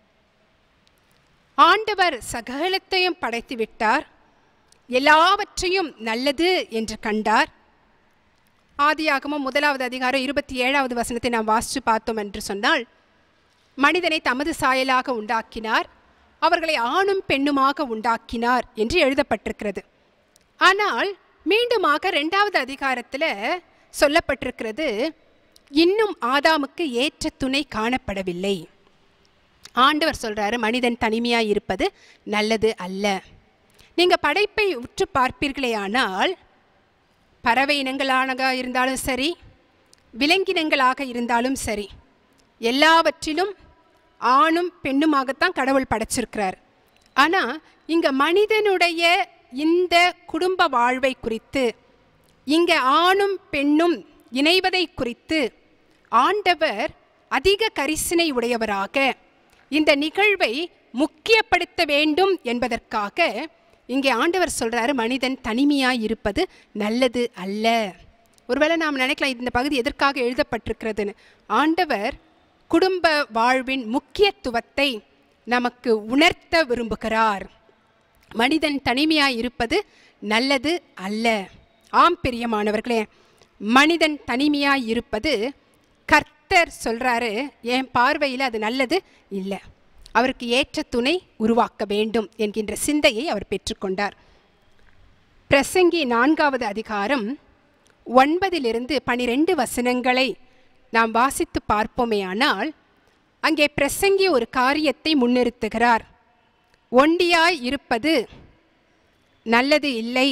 A: ஆண்டவர் சகலத்தையும் படைத்து விட்டார் எல்லாவற்றையும் நல்லது என்று கண்டார் ஆதியாகமும் முதலாவது அதிகாரம் இருபத்தி ஏழாவது வசனத்தை நாம் வாசித்து பார்த்தோம் என்று சொன்னால் மனிதனை தமது சாயலாக உண்டாக்கினார் அவர்களை ஆணும் பெண்ணுமாக உண்டாக்கினார் என்று எழுதப்பட்டிருக்கிறது ஆனால் மீண்டுமாக ரெண்டாவது அதிகாரத்தில் சொல்லப்பட்டிருக்கிறது இன்னும் ஆதாமுக்கு ஏற்ற துணை காணப்படவில்லை ஆண்டவர் சொல்றாரு மனிதன் தனிமையாக இருப்பது நல்லது அல்ல நீங்கள் படைப்பை உற்று பார்ப்பீர்களே ஆனால் பறவை இனங்களாக இருந்தாலும் சரி விலங்கினங்களாக இருந்தாலும் சரி எல்லாவற்றிலும் ஆணும் பெண்ணுமாகத்தான் கடவுள் படைச்சிருக்கிறார் ஆனால் இங்கே மனிதனுடைய இந்த குடும்ப வாழ்வை குறித்து இங்கே ஆணும் பெண்ணும் இணைவதை குறித்து ஆண்டவர் அதிக கரிசனை உடையவராக இந்த நிகழ்வை முக்கியப்படுத்த வேண்டும் என்பதற்காக இங்கே ஆண்டவர் சொல்றாரு மனிதன் தனிமையாய் இருப்பது நல்லது அல்ல ஒருவேளை நாம் நினைக்கலாம் இந்த பகுதி எதற்காக எழுதப்பட்டிருக்கிறதுன்னு ஆண்டவர் குடும்ப வாழ்வின் முக்கியத்துவத்தை நமக்கு உணர்த்த விரும்புகிறார் மனிதன் தனிமையாய் இருப்பது நல்லது அல்ல ஆம் பிரியமானவர்களே மனிதன் தனிமையாய் இருப்பது கர்த்தர் சொல்றாரு என் பார்வையில் அது நல்லது இல்லை அவருக்கு ஏற்ற துணை உருவாக்க வேண்டும் என்கின்ற சிந்தையை அவர் பெற்றுக்கொண்டார் பிரசங்கி நான்காவது அதிகாரம் ஒன்பதிலிருந்து பனிரெண்டு வசனங்களை நாம் வாசித்து பார்ப்போமே ஆனால் அங்கே பிரசங்கி ஒரு காரியத்தை முன்னிறுத்துகிறார் ஒண்டியாய் இருப்பது நல்லது இல்லை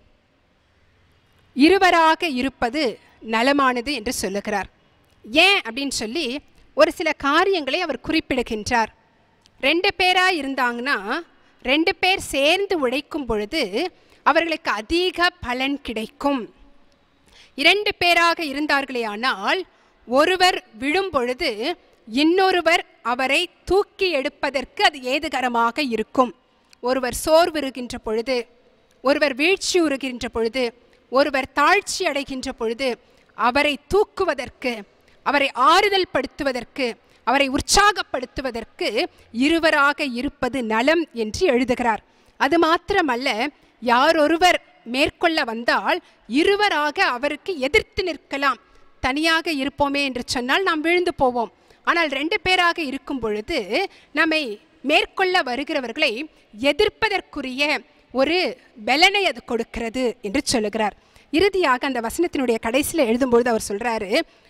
A: இருவராக இருப்பது நலமானது என்று சொல்லுகிறார் ஏன் அப்படின்னு சொல்லி ஒரு சில காரியங்களை அவர் குறிப்பிடுகின்றார் ரெண்டு பேராக இருந்தாங்கன்னா ரெண்டு பேர் சேர்ந்து உழைக்கும் பொழுது அவர்களுக்கு அதிக பலன் கிடைக்கும் இரண்டு பேராக இருந்தார்களே ஆனால் ஒருவர் விழும் பொழுது இன்னொருவர் அவரை தூக்கி எடுப்பதற்கு அது ஏதுகரமாக இருக்கும் ஒருவர் சோர்வுறுகின்ற பொழுது ஒருவர் வீழ்ச்சி உறுகின்ற பொழுது ஒருவர் தாழ்ச்சி அடைகின்ற பொழுது அவரை தூக்குவதற்கு அவரை ஆறுதல் படுத்துவதற்கு அவரை உற்சாகப்படுத்துவதற்கு இருவராக இருப்பது நலம் என்று எழுதுகிறார் அது மாத்திரமல்ல யாரொருவர் மேற்கொள்ள வந்தால் இருவராக அவருக்கு எதிர்த்து நிற்கலாம் தனியாக இருப்போமே என்று சொன்னால் நாம் விழுந்து போவோம் ஆனால் ரெண்டு பேராக இருக்கும் பொழுது நம்மை மேற்கொள்ள வருகிறவர்களை எதிர்ப்பதற்குரிய ஒரு பலனை அது கொடுக்கிறது என்று சொல்லுகிறார் இறுதியாக அந்த வசனத்தினுடைய கடைசியில் எழுதும்பொழுது அவர் சொல்றாரு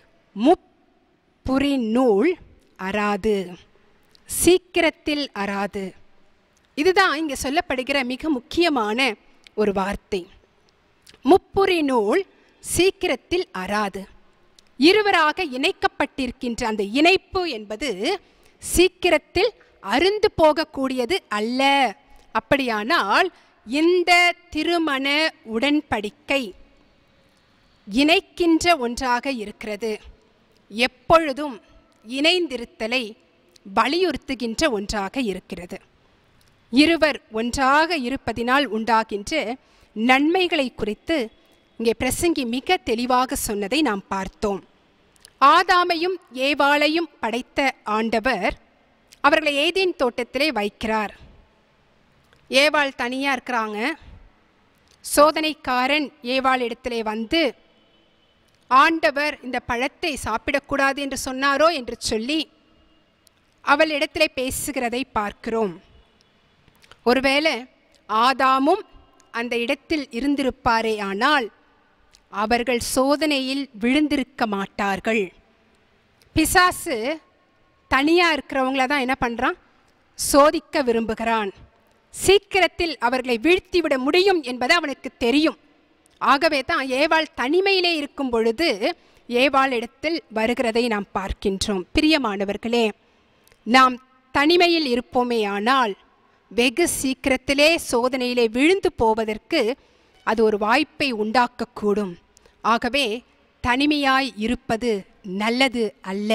A: முப்புரி நூல் அறாது சீக்கிரத்தில் அறாது இதுதான் இங்கே சொல்லப்படுகிற மிக முக்கியமான ஒரு வார்த்தை முப்புரி நூல் சீக்கிரத்தில் அறாது இருவராக இணைக்கப்பட்டிருக்கின்ற அந்த இணைப்பு என்பது சீக்கிரத்தில் அருந்து போகக்கூடியது அல்ல அப்படியானால் இந்த திருமண உடன்படிக்கை இணைக்கின்ற ஒன்றாக இருக்கிறது எப்பொழுதும் இணைந்திருத்தலை வலியுறுத்துகின்ற ஒன்றாக இருக்கிறது இருவர் ஒன்றாக இருப்பதினால் உண்டாகின்ற நன்மைகளை குறித்து இங்கே பிரசங்கி மிக தெளிவாக சொன்னதை நாம் பார்த்தோம் ஆதாமையும் ஏவாளையும் படைத்த ஆண்டவர் அவர்களை ஏதேன் தோட்டத்திலே வைக்கிறார் ஏவாள் தனியாக இருக்கிறாங்க சோதனைக்காரன் ஏவாள் இடத்திலே வந்து ஆண்டவர் இந்த பழத்தை சாப்பிடக்கூடாது என்று சொன்னாரோ என்று சொல்லி அவள் இடத்திலே பேசுகிறதை பார்க்கிறோம் ஒருவேளை ஆதாமும் அந்த இடத்தில் இருந்திருப்பாரே ஆனால் அவர்கள் சோதனையில் விழுந்திருக்க மாட்டார்கள் பிசாசு தனியாக இருக்கிறவங்கள தான் என்ன பண்ணுறான் சோதிக்க விரும்புகிறான் சீக்கிரத்தில் அவர்களை வீழ்த்திவிட முடியும் என்பது அவனுக்கு தெரியும் ஆகவே தான் ஏவாள் தனிமையிலே இருக்கும் பொழுது ஏவாள் இடத்தில் வருகிறதை நாம் பார்க்கின்றோம் பிரியமானவர்களே நாம் தனிமையில் இருப்போமே ஆனால் வெகு சீக்கிரத்திலே சோதனையிலே விழுந்து போவதற்கு அது ஒரு வாய்ப்பை உண்டாக்கக்கூடும் ஆகவே தனிமையாய் இருப்பது நல்லது அல்ல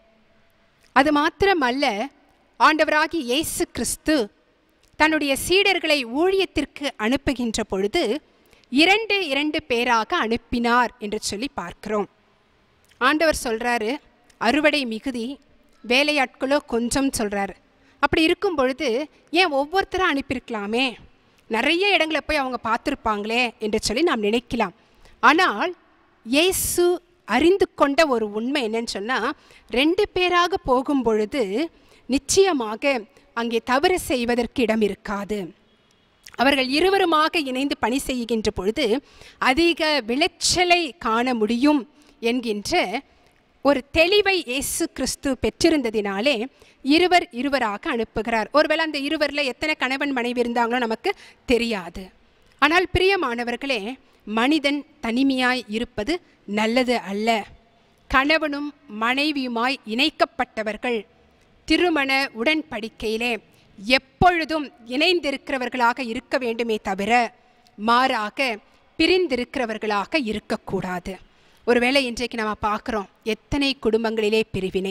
A: அது மாத்திரமல்ல ஆண்டவராகி இயேசு கிறிஸ்து தன்னுடைய சீடர்களை ஊழியத்திற்கு அனுப்புகின்ற பொழுது இரண்டு இரண்டு பேராக அனுப்பினார் என்று சொல்லி பார்க்கிறோம் ஆண்டவர் சொல்றாரு அறுவடை மிகுதி வேலையாட்களோ கொஞ்சம் சொல்றாரு அப்படி இருக்கும் பொழுது ஏன் ஒவ்வொருத்தரும் அனுப்பியிருக்கலாமே நிறைய இடங்களை போய் அவங்க பார்த்துருப்பாங்களே என்று சொல்லி நாம் நினைக்கலாம் ஆனால் இயேசு அறிந்து கொண்ட ஒரு உண்மை என்னன்னு சொன்னால் ரெண்டு பேராக போகும் பொழுது நிச்சயமாக அங்கே தவறு செய்வதற்கு இடம் இருக்காது அவர்கள் இருவருமாக இணைந்து பணி செய்கின்ற பொழுது அதிக விளைச்சலை காண முடியும் என்கின்ற ஒரு தெளிவை இயேசு கிறிஸ்து பெற்றிருந்ததினாலே இருவர் இருவராக அனுப்புகிறார் ஒருவேளை அந்த இருவரில் எத்தனை கணவன் மனைவி இருந்தாங்களோ நமக்கு தெரியாது ஆனால் பிரியமானவர்களே மனிதன் தனிமையாய் இருப்பது நல்லது அல்ல கணவனும் மனைவியுமாய் இணைக்கப்பட்டவர்கள் திருமண உடன்படிக்கையிலே எப்பொழுதும் இணைந்திருக்கிறவர்களாக இருக்க வேண்டுமே தவிர மாறாக பிரிந்திருக்கிறவர்களாக இருக்கக்கூடாது ஒருவேளை இன்றைக்கு நம்ம பார்க்குறோம் எத்தனை குடும்பங்களிலே பிரிவினை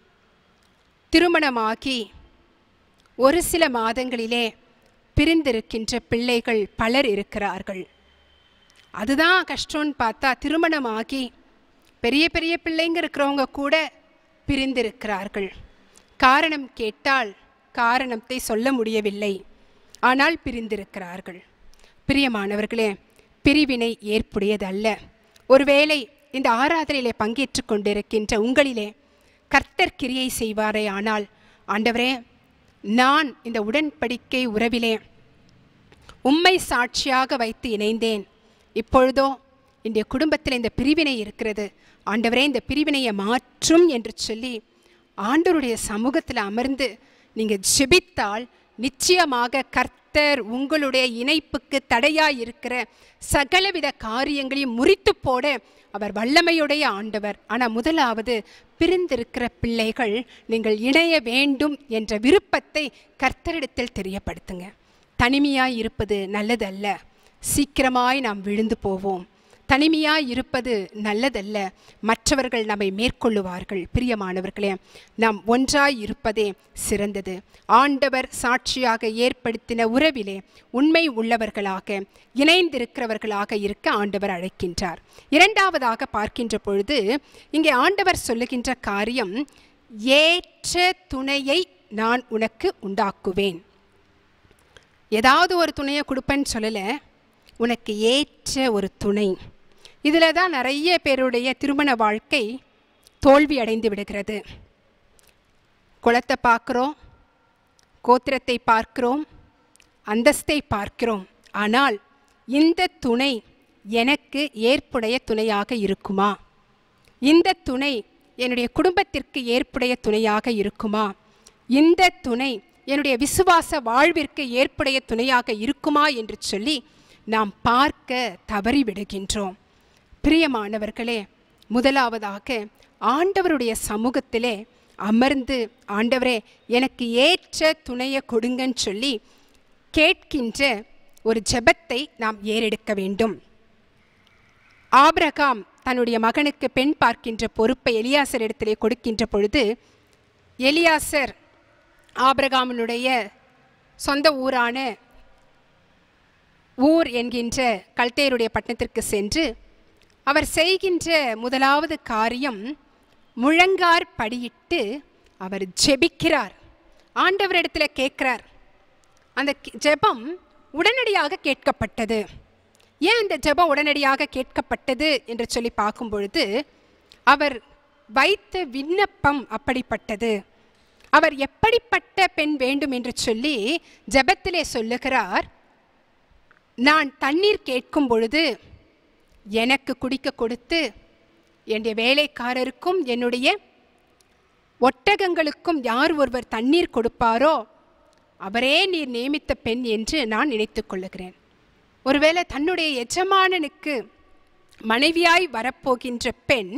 A: திருமணமாகி ஒரு சில மாதங்களிலே பிரிந்திருக்கின்ற பிள்ளைகள் பலர் இருக்கிறார்கள் அதுதான் கஷ்டம்னு பார்த்தா திருமணமாகி பெரிய பெரிய பிள்ளைங்க இருக்கிறவங்க கூட பிரிந்திருக்கிறார்கள் காரணம் கேட்டால் காரணத்தை சொல்ல முடியவில்லை ஆனால் பிரிந்திருக்கிறார்கள் பிரியமானவர்களே பிரிவினை ஏற்புடையதல்ல ஒருவேளை இந்த ஆராதனையிலே பங்கேற்று கொண்டிருக்கின்ற உங்களிலே கர்த்தர் கிரியை செய்வாரே ஆனால் ஆண்டவரே நான் இந்த உடன்படிக்கை உறவிலே உம்மை சாட்சியாக வைத்து இணைந்தேன் இப்பொழுதோ இந்த குடும்பத்தில் இந்த பிரிவினை இருக்கிறது ஆண்டவரே இந்த பிரிவினையை மாற்றும் என்று சொல்லி ஆண்டவருடைய சமூகத்தில் அமர்ந்து நீங்கள் ஜெபித்தால் நிச்சயமாக கர்த்தர் உங்களுடைய இணைப்புக்கு தடையாய் இருக்கிற சகலவித காரியங்களையும் முறித்து போட அவர் வல்லமையுடைய ஆண்டவர் ஆனால் முதலாவது பிரிந்திருக்கிற பிள்ளைகள் நீங்கள் இணைய வேண்டும் என்ற விருப்பத்தை கர்த்தரிடத்தில் தெரியப்படுத்துங்க தனிமையாய் இருப்பது நல்லதல்ல சீக்கிரமாய் நாம் விழுந்து போவோம் தனிமையாய் இருப்பது நல்லதல்ல மற்றவர்கள் நம்மை மேற்கொள்ளுவார்கள் பிரியமானவர்களே நாம் ஒன்றாய் இருப்பதே சிறந்தது ஆண்டவர் சாட்சியாக ஏற்படுத்தின உறவிலே உண்மை உள்ளவர்களாக இணைந்திருக்கிறவர்களாக இருக்க ஆண்டவர் அழைக்கின்றார் இரண்டாவதாக பார்க்கின்ற பொழுது இங்கே ஆண்டவர் சொல்லுகின்ற காரியம் ஏற்ற துணையை நான் உனக்கு உண்டாக்குவேன் ஏதாவது ஒரு துணையை கொடுப்பேன்னு சொல்லலை உனக்கு ஏற்ற ஒரு துணை இதில் தான் நிறைய பேருடைய திருமண வாழ்க்கை தோல்வி அடைந்து விடுகிறது குளத்தை பார்க்குறோம் கோத்திரத்தை பார்க்கிறோம் அந்தஸ்தை பார்க்கிறோம் ஆனால் இந்த துணை எனக்கு ஏற்புடைய துணையாக இருக்குமா இந்த துணை என்னுடைய குடும்பத்திற்கு ஏற்புடைய துணையாக இருக்குமா இந்த துணை என்னுடைய விசுவாச வாழ்விற்கு ஏற்புடைய துணையாக இருக்குமா என்று சொல்லி நாம் பார்க்க தவறிவிடுகின்றோம் பிரியமானவர்களே முதலாவதாக ஆண்டவருடைய சமூகத்திலே அமர்ந்து ஆண்டவரே எனக்கு ஏற்ற துணையை கொடுங்கன்னு சொல்லி கேட்கின்ற ஒரு ஜெபத்தை நாம் ஏறெடுக்க வேண்டும் ஆபிரகாம் தன்னுடைய மகனுக்கு பெண் பார்க்கின்ற பொறுப்பை எலியாசர் இடத்திலே கொடுக்கின்ற பொழுது எலியாசர் ஆபிரகாமினுடைய சொந்த ஊரான ஊர் என்கின்ற கல்தேருடைய பட்டணத்திற்கு சென்று அவர் செய்கின்ற முதலாவது காரியம் முழங்கார் படியிட்டு அவர் ஜெபிக்கிறார் ஆண்டவரிடத்தில் கேட்கிறார் அந்த கி- ஜெபம் உடனடியாக கேட்கப்பட்டது ஏன் அந்த ஜெபம் உடனடியாக கேட்கப்பட்டது என்று சொல்லி பார்க்கும் பொழுது அவர் வைத்த விண்ணப்பம் அப்படிப்பட்டது அவர் எப்படிப்பட்ட பெண் வேண்டும் என்று சொல்லி ஜெபத்திலே சொல்லுகிறார் நான் தண்ணீர் கேட்கும் பொழுது எனக்கு குடிக்க கொடுத்து என்னுடைய வேலைக்காரருக்கும் என்னுடைய ஒட்டகங்களுக்கும் யார் ஒருவர் தண்ணீர் கொடுப்பாரோ அவரே நீர் நியமித்த பெண் என்று நான் நினைத்துக் கொள்ளுகிறேன் ஒருவேளை தன்னுடைய எஜமானனுக்கு மனைவியாய் வரப்போகின்ற பெண்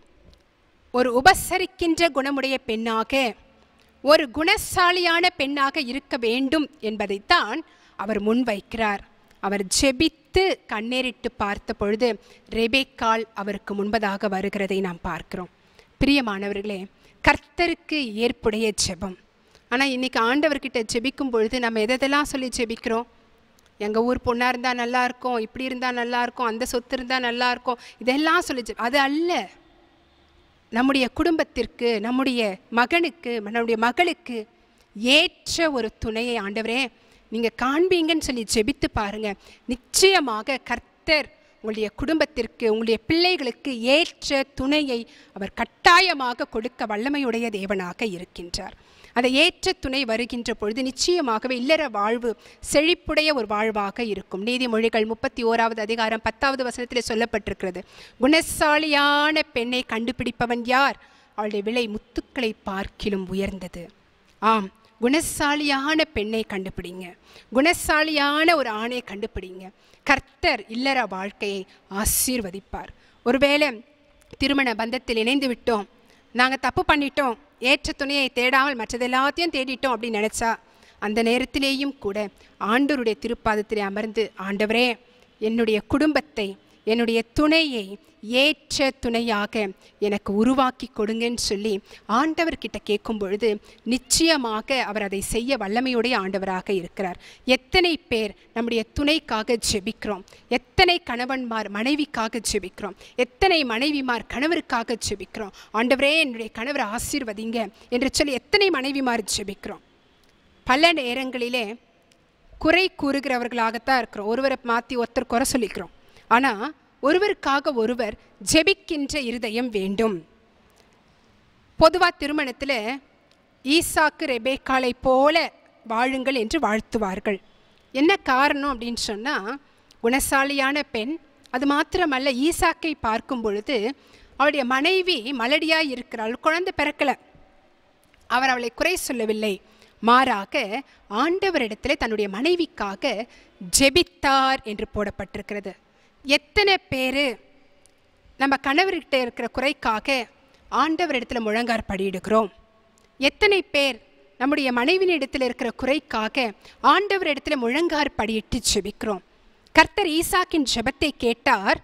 A: ஒரு உபசரிக்கின்ற குணமுடைய பெண்ணாக ஒரு குணசாலியான பெண்ணாக இருக்க வேண்டும் என்பதைத்தான் அவர் முன்வைக்கிறார் அவர் ஜெபித்து கண்ணேறிட்டு பார்த்த பொழுது ரெபேக்கால் அவருக்கு முன்பதாக வருகிறதை நாம் பார்க்கிறோம் பிரியமானவர்களே கர்த்தருக்கு ஏற்புடைய ஜெபம் ஆனால் இன்னைக்கு ஆண்டவர்கிட்ட ஜெபிக்கும் பொழுது நம்ம எதெல்லாம் சொல்லி ஜெபிக்கிறோம் எங்கள் ஊர் பொண்ணாக இருந்தால் நல்லா இருக்கும் இப்படி இருந்தால் நல்லா இருக்கும் அந்த சொத்து இருந்தால் நல்லா இருக்கும் இதெல்லாம் சொல்லி ஜெபி- அது அல்ல நம்முடைய குடும்பத்திற்கு நம்முடைய மகனுக்கு நம்முடைய மகளுக்கு ஏற்ற ஒரு துணையை ஆண்டவரே நீங்கள் காண்பீங்கன்னு சொல்லி ஜெபித்து பாருங்க நிச்சயமாக கர்த்தர் உங்களுடைய குடும்பத்திற்கு உங்களுடைய பிள்ளைகளுக்கு ஏற்ற துணையை அவர் கட்டாயமாக கொடுக்க வல்லமையுடைய தேவனாக இருக்கின்றார் அந்த ஏற்ற துணை வருகின்ற பொழுது நிச்சயமாகவே இல்லற வாழ்வு செழிப்புடைய ஒரு வாழ்வாக இருக்கும் நீதிமொழிகள் முப்பத்தி ஓராவது அதிகாரம் பத்தாவது வசனத்திலே சொல்லப்பட்டிருக்கிறது குணசாலியான பெண்ணை கண்டுபிடிப்பவன் யார் அவளுடைய விலை முத்துக்களை பார்க்கிலும் உயர்ந்தது ஆம் குணசாலியான பெண்ணை கண்டுபிடிங்க குணசாலியான ஒரு ஆணை கண்டுபிடிங்க கர்த்தர் இல்லற வாழ்க்கையை ஆசீர்வதிப்பார் ஒருவேளை திருமண பந்தத்தில் இணைந்து விட்டோம் நாங்கள் தப்பு பண்ணிட்டோம் ஏற்ற துணையை தேடாமல் மற்றது எல்லாத்தையும் தேடிட்டோம் அப்படின்னு நினச்சா அந்த நேரத்திலேயும் கூட ஆண்டவருடைய திருப்பாதத்திலே அமர்ந்து ஆண்டவரே என்னுடைய குடும்பத்தை என்னுடைய துணையை ஏற்ற துணையாக எனக்கு உருவாக்கி கொடுங்கன்னு சொல்லி ஆண்டவர்கிட்ட கேட்கும் பொழுது நிச்சயமாக அவர் அதை செய்ய வல்லமையுடைய ஆண்டவராக இருக்கிறார் எத்தனை பேர் நம்முடைய துணைக்காக ஜெபிக்கிறோம் எத்தனை கணவன்மார் மனைவிக்காக ஜெபிக்கிறோம் எத்தனை மனைவிமார் கணவருக்காக ஜெபிக்கிறோம் ஆண்டவரே என்னுடைய கணவரை ஆசீர்வதிங்க என்று சொல்லி எத்தனை மனைவிமார் ஜெபிக்கிறோம் பல நேரங்களிலே குறை கூறுகிறவர்களாகத்தான் இருக்கிறோம் ஒருவரை மாற்றி ஒருத்தர் குறை சொல்லிக்கிறோம் ஆனால் ஒருவருக்காக ஒருவர் ஜெபிக்கின்ற இருதயம் வேண்டும் பொதுவாக திருமணத்தில் ஈசாக்கு ரெபேக்காலை போல வாழுங்கள் என்று வாழ்த்துவார்கள் என்ன காரணம் அப்படின்னு சொன்னால் குணசாலியான பெண் அது மாத்திரமல்ல ஈசாக்கை பார்க்கும் பொழுது அவளுடைய மனைவி மலடியாக இருக்கிறாள் குழந்தை பிறக்கலை அவர் அவளை குறை சொல்லவில்லை மாறாக ஆண்டவரிடத்திலே தன்னுடைய மனைவிக்காக ஜெபித்தார் என்று போடப்பட்டிருக்கிறது எத்தனை பேர் நம்ம கணவர்கிட்ட இருக்கிற குறைக்காக ஆண்டவரிடத்தில் முழங்கார் படியிடுகிறோம் எத்தனை பேர் நம்முடைய மனைவியின் இடத்துல இருக்கிற குறைக்காக ஆண்டவரிடத்துல முழங்கார் படியிட்டு ஜெபிக்கிறோம் கர்த்தர் ஈசாக்கின் ஜெபத்தை கேட்டார்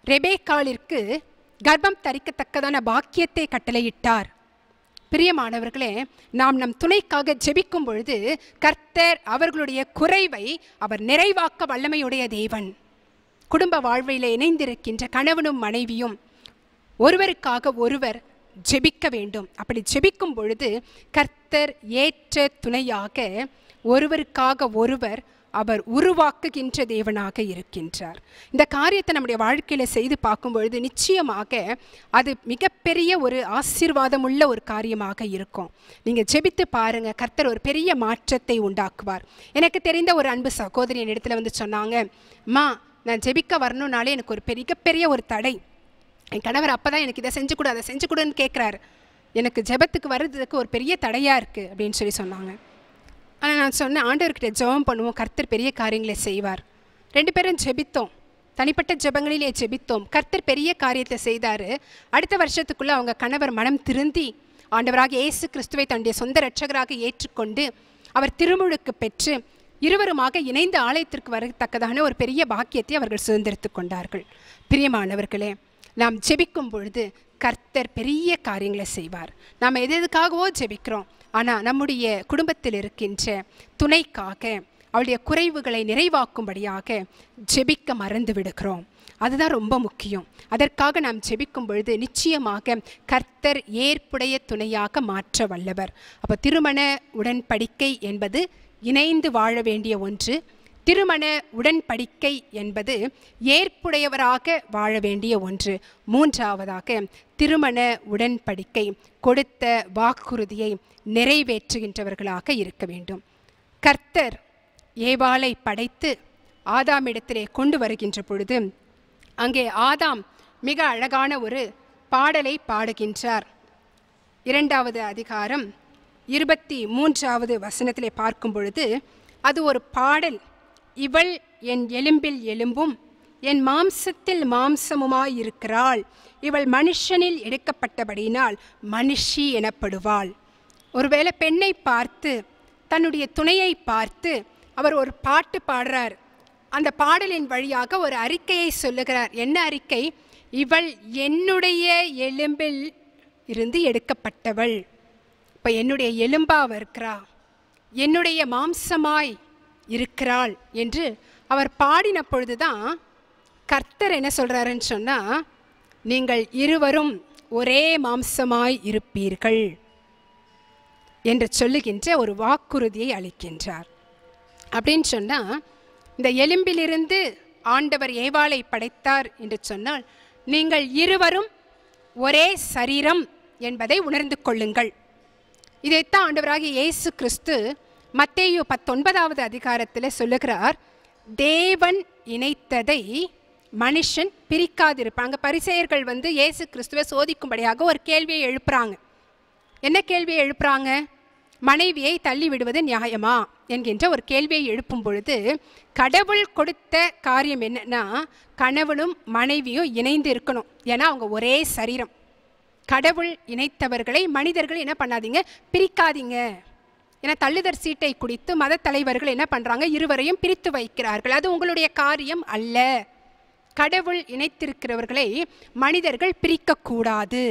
A: ரெபேக்காலிற்கு கர்ப்பம் தரிக்கத்தக்கதான பாக்கியத்தை கட்டளையிட்டார் பிரியமானவர்களே நாம் நம் துணைக்காக ஜெபிக்கும் பொழுது கர்த்தர் அவர்களுடைய குறைவை அவர் நிறைவாக்க வல்லமையுடைய தேவன் குடும்ப வாழ்விலே இணைந்திருக்கின்ற கணவனும் மனைவியும் ஒருவருக்காக ஒருவர் ஜெபிக்க வேண்டும் அப்படி ஜெபிக்கும் பொழுது கர்த்தர் ஏற்ற துணையாக ஒருவருக்காக ஒருவர் அவர் உருவாக்குகின்ற தேவனாக இருக்கின்றார் இந்த காரியத்தை நம்முடைய வாழ்க்கையில் செய்து பார்க்கும் பொழுது நிச்சயமாக அது மிகப்பெரிய ஒரு ஆசீர்வாதம் உள்ள ஒரு காரியமாக இருக்கும் நீங்கள் ஜெபித்து பாருங்க கர்த்தர் ஒரு பெரிய மாற்றத்தை உண்டாக்குவார் எனக்கு தெரிந்த ஒரு அன்பு சகோதரி என் இடத்துல வந்து சொன்னாங்க அம்மா நான் ஜெபிக்க வரணும்னாலே எனக்கு ஒரு பெரிய பெரிய ஒரு தடை என் கணவர் அப்போ தான் எனக்கு இதை செஞ்சு கொடு அதை செஞ்சு கொடுன்னு கேட்குறாரு எனக்கு ஜெபத்துக்கு வர்றதுக்கு ஒரு பெரிய தடையாக இருக்குது அப்படின்னு சொல்லி சொன்னாங்க ஆனால் நான் சொன்னேன் ஆண்டவர்கிட்ட ஜெபம் பண்ணுவோம் கர்த்தர் பெரிய காரியங்களை செய்வார் ரெண்டு பேரும் ஜெபித்தோம் தனிப்பட்ட ஜெபங்களிலே ஜெபித்தோம் கர்த்தர் பெரிய காரியத்தை செய்தார் அடுத்த வருஷத்துக்குள்ளே அவங்க கணவர் மனம் திருந்தி ஆண்டவராக இயேசு கிறிஸ்துவை தன்னுடைய சொந்த இரட்சகராக ஏற்றுக்கொண்டு அவர் திருமுழுக்கு பெற்று இருவருமாக இணைந்த ஆலயத்திற்கு வரத்தக்கதான ஒரு பெரிய பாக்கியத்தை அவர்கள் சுதந்திரித்து கொண்டார்கள் பிரியமானவர்களே நாம் ஜெபிக்கும் பொழுது கர்த்தர் பெரிய காரியங்களை செய்வார் நாம் எது எதுக்காகவோ ஜெபிக்கிறோம் ஆனால் நம்முடைய குடும்பத்தில் இருக்கின்ற துணைக்காக அவளுடைய குறைவுகளை நிறைவாக்கும்படியாக ஜெபிக்க மறந்து விடுகிறோம் அதுதான் ரொம்ப முக்கியம் அதற்காக நாம் ஜெபிக்கும் பொழுது நிச்சயமாக கர்த்தர் ஏற்புடைய துணையாக மாற்ற வல்லவர் அப்போ திருமண உடன்படிக்கை என்பது இணைந்து வாழ வேண்டிய ஒன்று திருமண உடன்படிக்கை என்பது ஏற்புடையவராக வாழ வேண்டிய ஒன்று மூன்றாவதாக திருமண உடன்படிக்கை கொடுத்த வாக்குறுதியை நிறைவேற்றுகின்றவர்களாக இருக்க வேண்டும் கர்த்தர் ஏவாளை படைத்து ஆதாமிடத்திலே கொண்டு வருகின்ற பொழுது அங்கே ஆதாம் மிக அழகான ஒரு பாடலை பாடுகின்றார் இரண்டாவது அதிகாரம் இருபத்தி மூன்றாவது வசனத்திலே பார்க்கும் பொழுது அது ஒரு பாடல் இவள் என் எலும்பில் எலும்பும் என் மாம்சத்தில் மாம்சமுமாயிருக்கிறாள் இவள் மனுஷனில் எடுக்கப்பட்டபடியினால் மனுஷி எனப்படுவாள் ஒருவேளை பெண்ணை பார்த்து தன்னுடைய துணையை பார்த்து அவர் ஒரு பாட்டு பாடுறார் அந்த பாடலின் வழியாக ஒரு அறிக்கையை சொல்லுகிறார் என்ன அறிக்கை இவள் என்னுடைய எலும்பில் இருந்து எடுக்கப்பட்டவள் இப்போ என்னுடைய எலும்பாக இருக்கிறா என்னுடைய மாம்சமாய் இருக்கிறாள் என்று அவர் பாடின பொழுதுதான் கர்த்தர் என்ன சொல்கிறாருன்னு சொன்னால் நீங்கள் இருவரும் ஒரே மாம்சமாய் இருப்பீர்கள் என்று சொல்லுகின்ற ஒரு வாக்குறுதியை அளிக்கின்றார் அப்படின்னு சொன்னால் இந்த எலும்பிலிருந்து ஆண்டவர் ஏவாளை படைத்தார் என்று சொன்னால் நீங்கள் இருவரும் ஒரே சரீரம் என்பதை உணர்ந்து கொள்ளுங்கள் இதைத்தான் ஆண்டவராகிய இயேசு கிறிஸ்து மத்தேயு பத்தொன்பதாவது அதிகாரத்தில் சொல்லுகிறார் தேவன் இணைத்ததை மனுஷன் பிரிக்காதிருப்பாங்க பரிசெயர்கள் வந்து இயேசு கிறிஸ்துவை சோதிக்கும்படியாக ஒரு கேள்வியை எழுப்புறாங்க என்ன கேள்வியை எழுப்புறாங்க மனைவியை தள்ளி விடுவது நியாயமா என்கின்ற ஒரு கேள்வியை எழுப்பும் பொழுது கடவுள் கொடுத்த காரியம் என்னன்னா கணவனும் மனைவியும் இணைந்து இருக்கணும் ஏன்னா அவங்க ஒரே சரீரம் கடவுள் இணைத்தவர்களை மனிதர்கள் என்ன பண்ணாதீங்க பிரிக்காதீங்க ஏன்னா தள்ளுதற் சீட்டை குடித்து மத தலைவர்கள் என்ன பண்ணுறாங்க இருவரையும் பிரித்து வைக்கிறார்கள் அது உங்களுடைய காரியம் அல்ல கடவுள் இணைத்திருக்கிறவர்களை மனிதர்கள் பிரிக்கக்கூடாது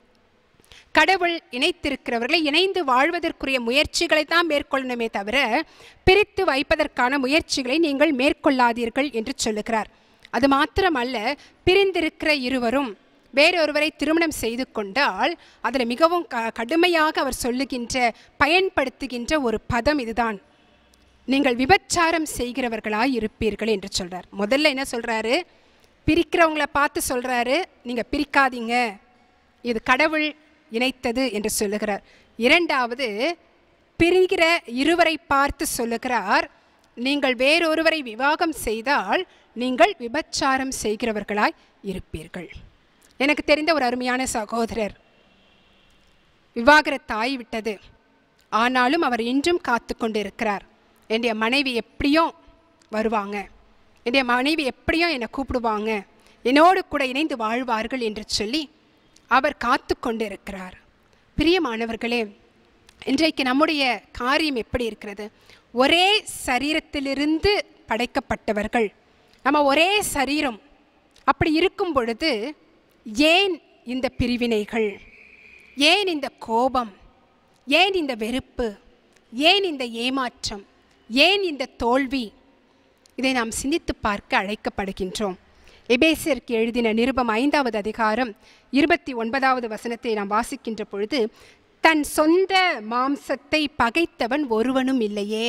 A: கடவுள் இணைத்திருக்கிறவர்களை இணைந்து வாழ்வதற்குரிய முயற்சிகளை தான் மேற்கொள்ளணுமே தவிர பிரித்து வைப்பதற்கான முயற்சிகளை நீங்கள் மேற்கொள்ளாதீர்கள் என்று சொல்லுகிறார் அது மாத்திரமல்ல பிரிந்திருக்கிற இருவரும் வேறொருவரை திருமணம் செய்து கொண்டால் அதில் மிகவும் க கடுமையாக அவர் சொல்லுகின்ற பயன்படுத்துகின்ற ஒரு பதம் இதுதான் நீங்கள் விபச்சாரம் செய்கிறவர்களாய் இருப்பீர்கள் என்று சொல்றார் முதல்ல என்ன சொல்றாரு பிரிக்கிறவங்கள பார்த்து சொல்றாரு நீங்க பிரிக்காதீங்க இது கடவுள் இணைத்தது என்று சொல்லுகிறார் இரண்டாவது பிரிகிற இருவரை பார்த்து சொல்லுகிறார் நீங்கள் வேறொருவரை விவாகம் செய்தால் நீங்கள் விபச்சாரம் செய்கிறவர்களாய் இருப்பீர்கள் எனக்கு தெரிந்த ஒரு அருமையான சகோதரர் விவாகரத்தாய் விட்டது ஆனாலும் அவர் இன்றும் காத்து கொண்டு இருக்கிறார் என்னுடைய மனைவி எப்படியும் வருவாங்க என்னுடைய மனைவி எப்படியும் என்னை கூப்பிடுவாங்க என்னோடு கூட இணைந்து வாழ்வார்கள் என்று சொல்லி அவர் காத்து கொண்டு இருக்கிறார் பிரியமானவர்களே இன்றைக்கு நம்முடைய காரியம் எப்படி இருக்கிறது ஒரே சரீரத்திலிருந்து படைக்கப்பட்டவர்கள் நம்ம ஒரே சரீரம் அப்படி இருக்கும் பொழுது ஏன் இந்த பிரிவினைகள் ஏன் இந்த கோபம் ஏன் இந்த வெறுப்பு ஏன் இந்த ஏமாற்றம் ஏன் இந்த தோல்வி இதை நாம் சிந்தித்து பார்க்க அழைக்கப்படுகின்றோம் எபேசியருக்கு எழுதின நிருபம் ஐந்தாவது அதிகாரம் இருபத்தி ஒன்பதாவது வசனத்தை நாம் வாசிக்கின்ற பொழுது தன் சொந்த மாம்சத்தை பகைத்தவன் ஒருவனும் இல்லையே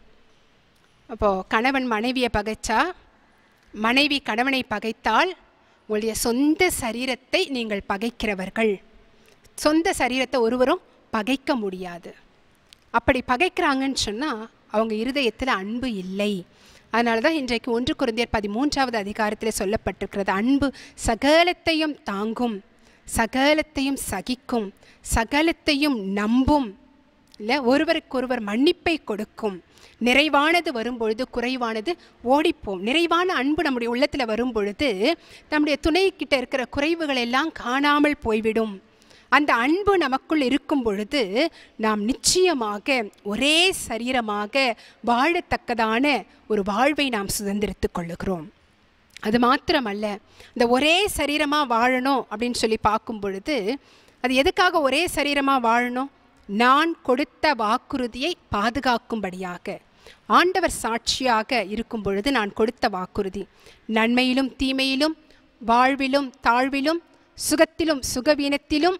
A: அப்போது கணவன் மனைவியை பகைச்சா மனைவி கணவனை பகைத்தால் உங்களுடைய சொந்த சரீரத்தை நீங்கள் பகைக்கிறவர்கள் சொந்த சரீரத்தை ஒருவரும் பகைக்க முடியாது அப்படி பகைக்கிறாங்கன்னு சொன்னால் அவங்க இருதயத்தில் அன்பு இல்லை அதனால தான் இன்றைக்கு ஒன்று குருந்தியர் பதிமூன்றாவது அதிகாரத்தில் சொல்லப்பட்டிருக்கிறது அன்பு சகலத்தையும் தாங்கும் சகலத்தையும் சகிக்கும் சகலத்தையும் நம்பும் இல்லை ஒருவருக்கொருவர் மன்னிப்பை கொடுக்கும் நிறைவானது வரும்பொழுது குறைவானது ஓடிப்போம் நிறைவான அன்பு நம்முடைய உள்ளத்தில் வரும்பொழுது நம்முடைய துணைக்கிட்ட இருக்கிற குறைவுகள் எல்லாம் காணாமல் போய்விடும் அந்த அன்பு நமக்குள் இருக்கும் பொழுது நாம் நிச்சயமாக ஒரே சரீரமாக வாழத்தக்கதான ஒரு வாழ்வை நாம் சுதந்திரித்துக் கொள்ளுகிறோம் அது மாத்திரமல்ல இந்த ஒரே சரீரமாக வாழணும் அப்படின்னு சொல்லி பார்க்கும் பொழுது அது எதுக்காக ஒரே சரீரமாக வாழணும் நான் கொடுத்த வாக்குறுதியை பாதுகாக்கும்படியாக ஆண்டவர் சாட்சியாக இருக்கும் பொழுது நான் கொடுத்த வாக்குறுதி நன்மையிலும் தீமையிலும் வாழ்விலும் தாழ்விலும் சுகத்திலும் சுகவீனத்திலும்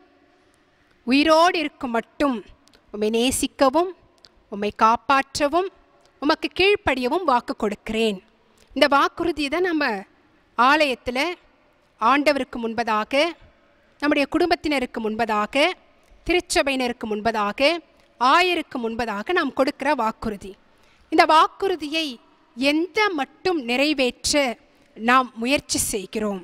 A: உயிரோடு இருக்கும் மட்டும் உம்மை நேசிக்கவும் உம்மை காப்பாற்றவும் உமக்கு கீழ்ப்படியவும் வாக்கு கொடுக்கிறேன் இந்த வாக்குறுதியை தான் நம்ம ஆலயத்தில் ஆண்டவருக்கு முன்பதாக நம்முடைய குடும்பத்தினருக்கு முன்பதாக திருச்சபையினருக்கு முன்பதாக ஆயருக்கு முன்பதாக நாம் கொடுக்கிற வாக்குறுதி இந்த வாக்குறுதியை எந்த மட்டும் நிறைவேற்ற நாம் முயற்சி செய்கிறோம்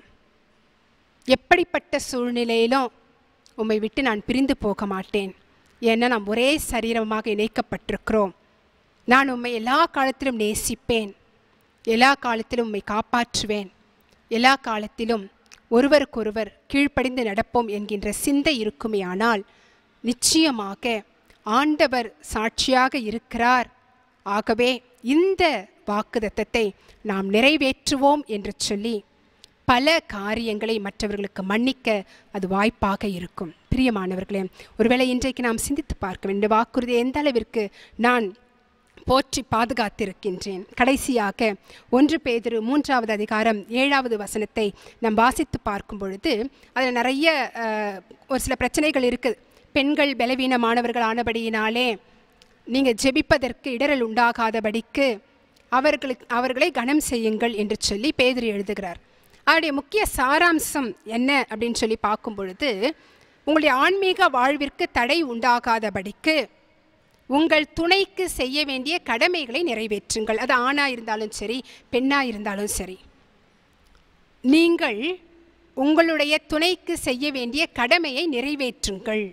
A: எப்படிப்பட்ட சூழ்நிலையிலும் உம்மை விட்டு நான் பிரிந்து போக மாட்டேன் ஏன்னா நாம் ஒரே சரீரமாக இணைக்கப்பட்டிருக்கிறோம் நான் உம்மை எல்லா காலத்திலும் நேசிப்பேன் எல்லா காலத்திலும் உம்மை காப்பாற்றுவேன் எல்லா காலத்திலும் ஒருவருக்கொருவர் கீழ்ப்படிந்து நடப்போம் என்கின்ற சிந்தை இருக்குமேயானால் நிச்சயமாக ஆண்டவர் சாட்சியாக இருக்கிறார் ஆகவே இந்த வாக்குதத்தத்தை நாம் நிறைவேற்றுவோம் என்று சொல்லி பல காரியங்களை மற்றவர்களுக்கு மன்னிக்க அது வாய்ப்பாக இருக்கும் பிரியமானவர்களே ஒருவேளை இன்றைக்கு நாம் சிந்தித்து பார்க்க வேண்டும் இந்த வாக்குறுதி எந்த அளவிற்கு நான் போற்றி பாதுகாத்திருக்கின்றேன் கடைசியாக ஒன்று பேதிரு மூன்றாவது அதிகாரம் ஏழாவது வசனத்தை நாம் வாசித்து பார்க்கும் பொழுது அதில் நிறைய அஹ், ஒரு சில பிரச்சனைகள் இருக்குது பெண்கள் பலவீனமானவர்கள் ஆனபடியினாலே நீங்கள் ஜெபிப்பதற்கு இடரல் உண்டாகாதபடிக்கு அவர்களுக்கு அவர்களை கனம் செய்யுங்கள் என்று சொல்லி பேதிரு எழுதுகிறார் அவருடைய முக்கிய சாராம்சம் என்ன அப்படின்னு சொல்லி பார்க்கும் பொழுது உங்களுடைய ஆன்மீக வாழ்விற்கு தடை உண்டாகாதபடிக்கு உங்கள் துணைக்கு செய்ய வேண்டிய கடமைகளை நிறைவேற்றுங்கள் அது ஆணா இருந்தாலும் சரி பெண்ணா இருந்தாலும் சரி நீங்கள் உங்களுடைய துணைக்கு செய்ய வேண்டிய கடமையை நிறைவேற்றுங்கள்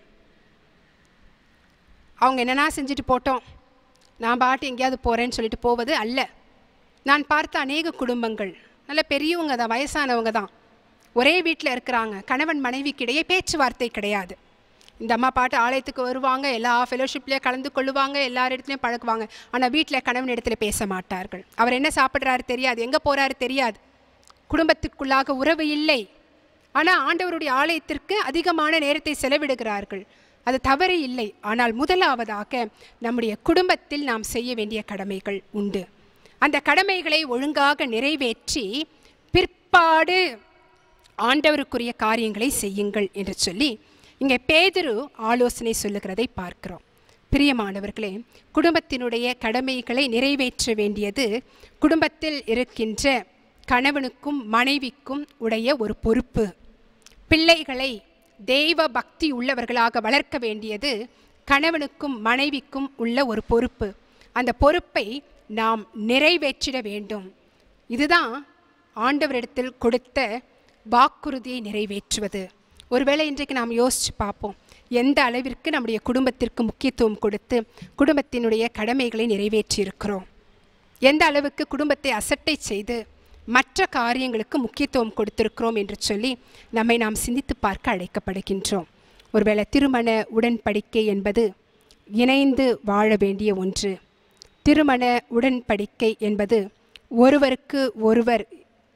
A: அவங்க என்னன்னா செஞ்சுட்டு போட்டோம் நான் பாட்டு எங்கேயாவது போகிறேன்னு சொல்லிட்டு போவது அல்ல நான் பார்த்த அநேக குடும்பங்கள் நல்ல பெரியவங்க தான் வயசானவங்க தான் ஒரே வீட்டில் இருக்கிறாங்க கணவன் மனைவிக்கிடையே பேச்சுவார்த்தை கிடையாது இந்த அம்மா பாட்டு ஆலயத்துக்கு வருவாங்க எல்லா ஃபெலோஷிப்லேயும் கலந்து கொள்ளுவாங்க எல்லார் இடத்துலையும் பழகுவாங்க ஆனால் வீட்டில் கணவன் இடத்துல பேச மாட்டார்கள் அவர் என்ன சாப்பிட்றாரு தெரியாது எங்கே போகிறாரு தெரியாது குடும்பத்திற்குள்ளாக உறவு இல்லை ஆனால் ஆண்டவருடைய ஆலயத்திற்கு அதிகமான நேரத்தை செலவிடுகிறார்கள் அது தவறு இல்லை ஆனால் முதலாவதாக நம்முடைய குடும்பத்தில் நாம் செய்ய வேண்டிய கடமைகள் உண்டு அந்த கடமைகளை ஒழுங்காக நிறைவேற்றி பிற்பாடு ஆண்டவருக்குரிய காரியங்களை செய்யுங்கள் என்று சொல்லி இங்கே பேதுரு ஆலோசனை சொல்லுகிறதை பார்க்கிறோம் பிரியமானவர்களே குடும்பத்தினுடைய கடமைகளை நிறைவேற்ற வேண்டியது குடும்பத்தில் இருக்கின்ற கணவனுக்கும் மனைவிக்கும் உடைய ஒரு பொறுப்பு பிள்ளைகளை தெய்வ பக்தி உள்ளவர்களாக வளர்க்க வேண்டியது கணவனுக்கும் மனைவிக்கும் உள்ள ஒரு பொறுப்பு அந்த பொறுப்பை நாம் நிறைவேற்றிட வேண்டும் இதுதான் ஆண்டவரிடத்தில் கொடுத்த வாக்குறுதியை நிறைவேற்றுவது ஒருவேளை இன்றைக்கு நாம் யோசித்து பார்ப்போம் எந்த அளவிற்கு நம்முடைய குடும்பத்திற்கு முக்கியத்துவம் கொடுத்து குடும்பத்தினுடைய கடமைகளை நிறைவேற்றி இருக்கிறோம் எந்த அளவுக்கு குடும்பத்தை அசட்டை செய்து மற்ற காரியங்களுக்கு முக்கியத்துவம் கொடுத்திருக்கிறோம் என்று சொல்லி நம்மை நாம் சிந்தித்து பார்க்க அழைக்கப்படுகின்றோம் ஒருவேளை திருமண உடன்படிக்கை என்பது இணைந்து வாழ வேண்டிய ஒன்று திருமண உடன்படிக்கை என்பது ஒருவருக்கு ஒருவர்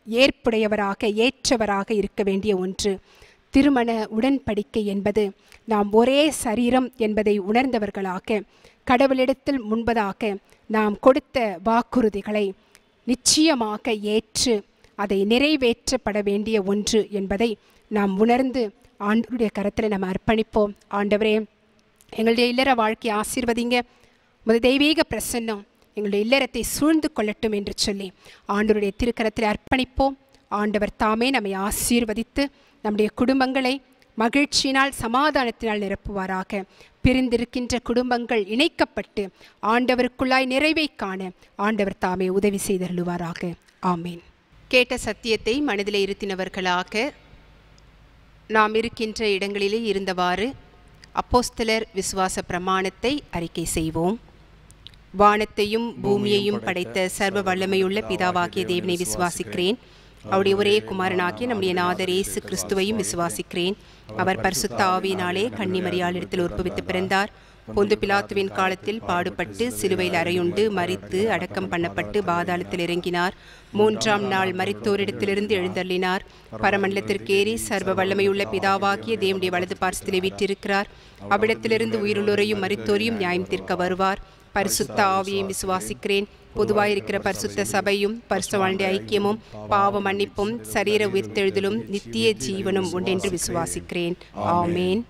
A: ஏற்புடையவராக ஏற்றவராக இருக்க வேண்டிய ஒன்று திருமண உடன்படிக்கை என்பது நாம் ஒரே சரீரம் என்பதை உணர்ந்தவர்களாக கடவுளிடத்தில் முன்பதாக நாம் கொடுத்த வாக்குறுதிகளை நிச்சயமாக ஏற்று அதை நிறைவேற்றப்பட வேண்டிய ஒன்று என்பதை நாம் உணர்ந்து ஆண்டவருடைய கரத்தில் நம்ம அர்ப்பணிப்போம் ஆண்டவரே எங்களுடைய இல்லற வாழ்க்கையை ஆசீர்வதிங்க முத தெய்வீக பிரசன்னம் எங்களுடைய இல்லறத்தை சூழ்ந்து கொள்ளட்டும் என்று சொல்லி ஆண்டவருடைய திருக்கரத்தில் அர்ப்பணிப்போம் ஆண்டவர் தாமே நம்மை ஆசீர்வதித்து நம்முடைய குடும்பங்களை மகிழ்ச்சியினால் சமாதானத்தினால் நிரப்புவாராக பிரிந்திருக்கின்ற குடும்பங்கள் இணைக்கப்பட்டு ஆண்டவருக்குள்ளாய் நிறைவை காண ஆண்டவர் தாமே உதவி செய்தருளுவாராக ஆமேன் கேட்ட சத்தியத்தை மனதில் இருத்தினவர்களாக நாம் இருக்கின்ற இடங்களிலே இருந்தவாறு அப்போஸ்தலர் விசுவாச பிரமாணத்தை அறிக்கை செய்வோம் வானத்தையும் பூமியையும் படைத்த சர்வ வல்லமையுள்ள பிதாவாகிய தேவனை விசுவாசிக்கிறேன் அவருடைய ஒரே குமாரனாகிய நம்முடைய நாதர் இயேசு கிறிஸ்துவையும் விசுவாசிக்கிறேன் அவர் பரிசுத்த ஆவியினாலே கன்னிமரியாளிடத்தில் உற்பவித்து பிறந்தார் பொந்து பிலாத்துவின் காலத்தில் பாடுபட்டு சிலுவையில் அறையுண்டு மரித்து அடக்கம் பண்ணப்பட்டு பாதாளத்தில் இறங்கினார் மூன்றாம் நாள் மரித்தோரிடத்திலிருந்து எழுந்தள்ளினார் பரமண்டலத்திற்கேறி சர்வ வல்லமையுள்ள பிதாவாகிய தேவனுடைய வலது பார்சத்திலே வீற்றிருக்கிறார் அவ்விடத்திலிருந்து உயிருள்ளோரையும் மரித்தோரையும் நியாயம் தீர்க்க வருவார் பரிசுத்த ஆவியையும் விசுவாசிக்கிறேன் பொதுவாயிருக்கிற பரிசுத்த சபையும் பரிசுவாளுடைய ஐக்கியமும் பாவ மன்னிப்பும் சரீர உயிர்த்தெழுதலும் நித்திய ஜீவனும் உண்டென்று விசுவாசிக்கிறேன் ஆமேன்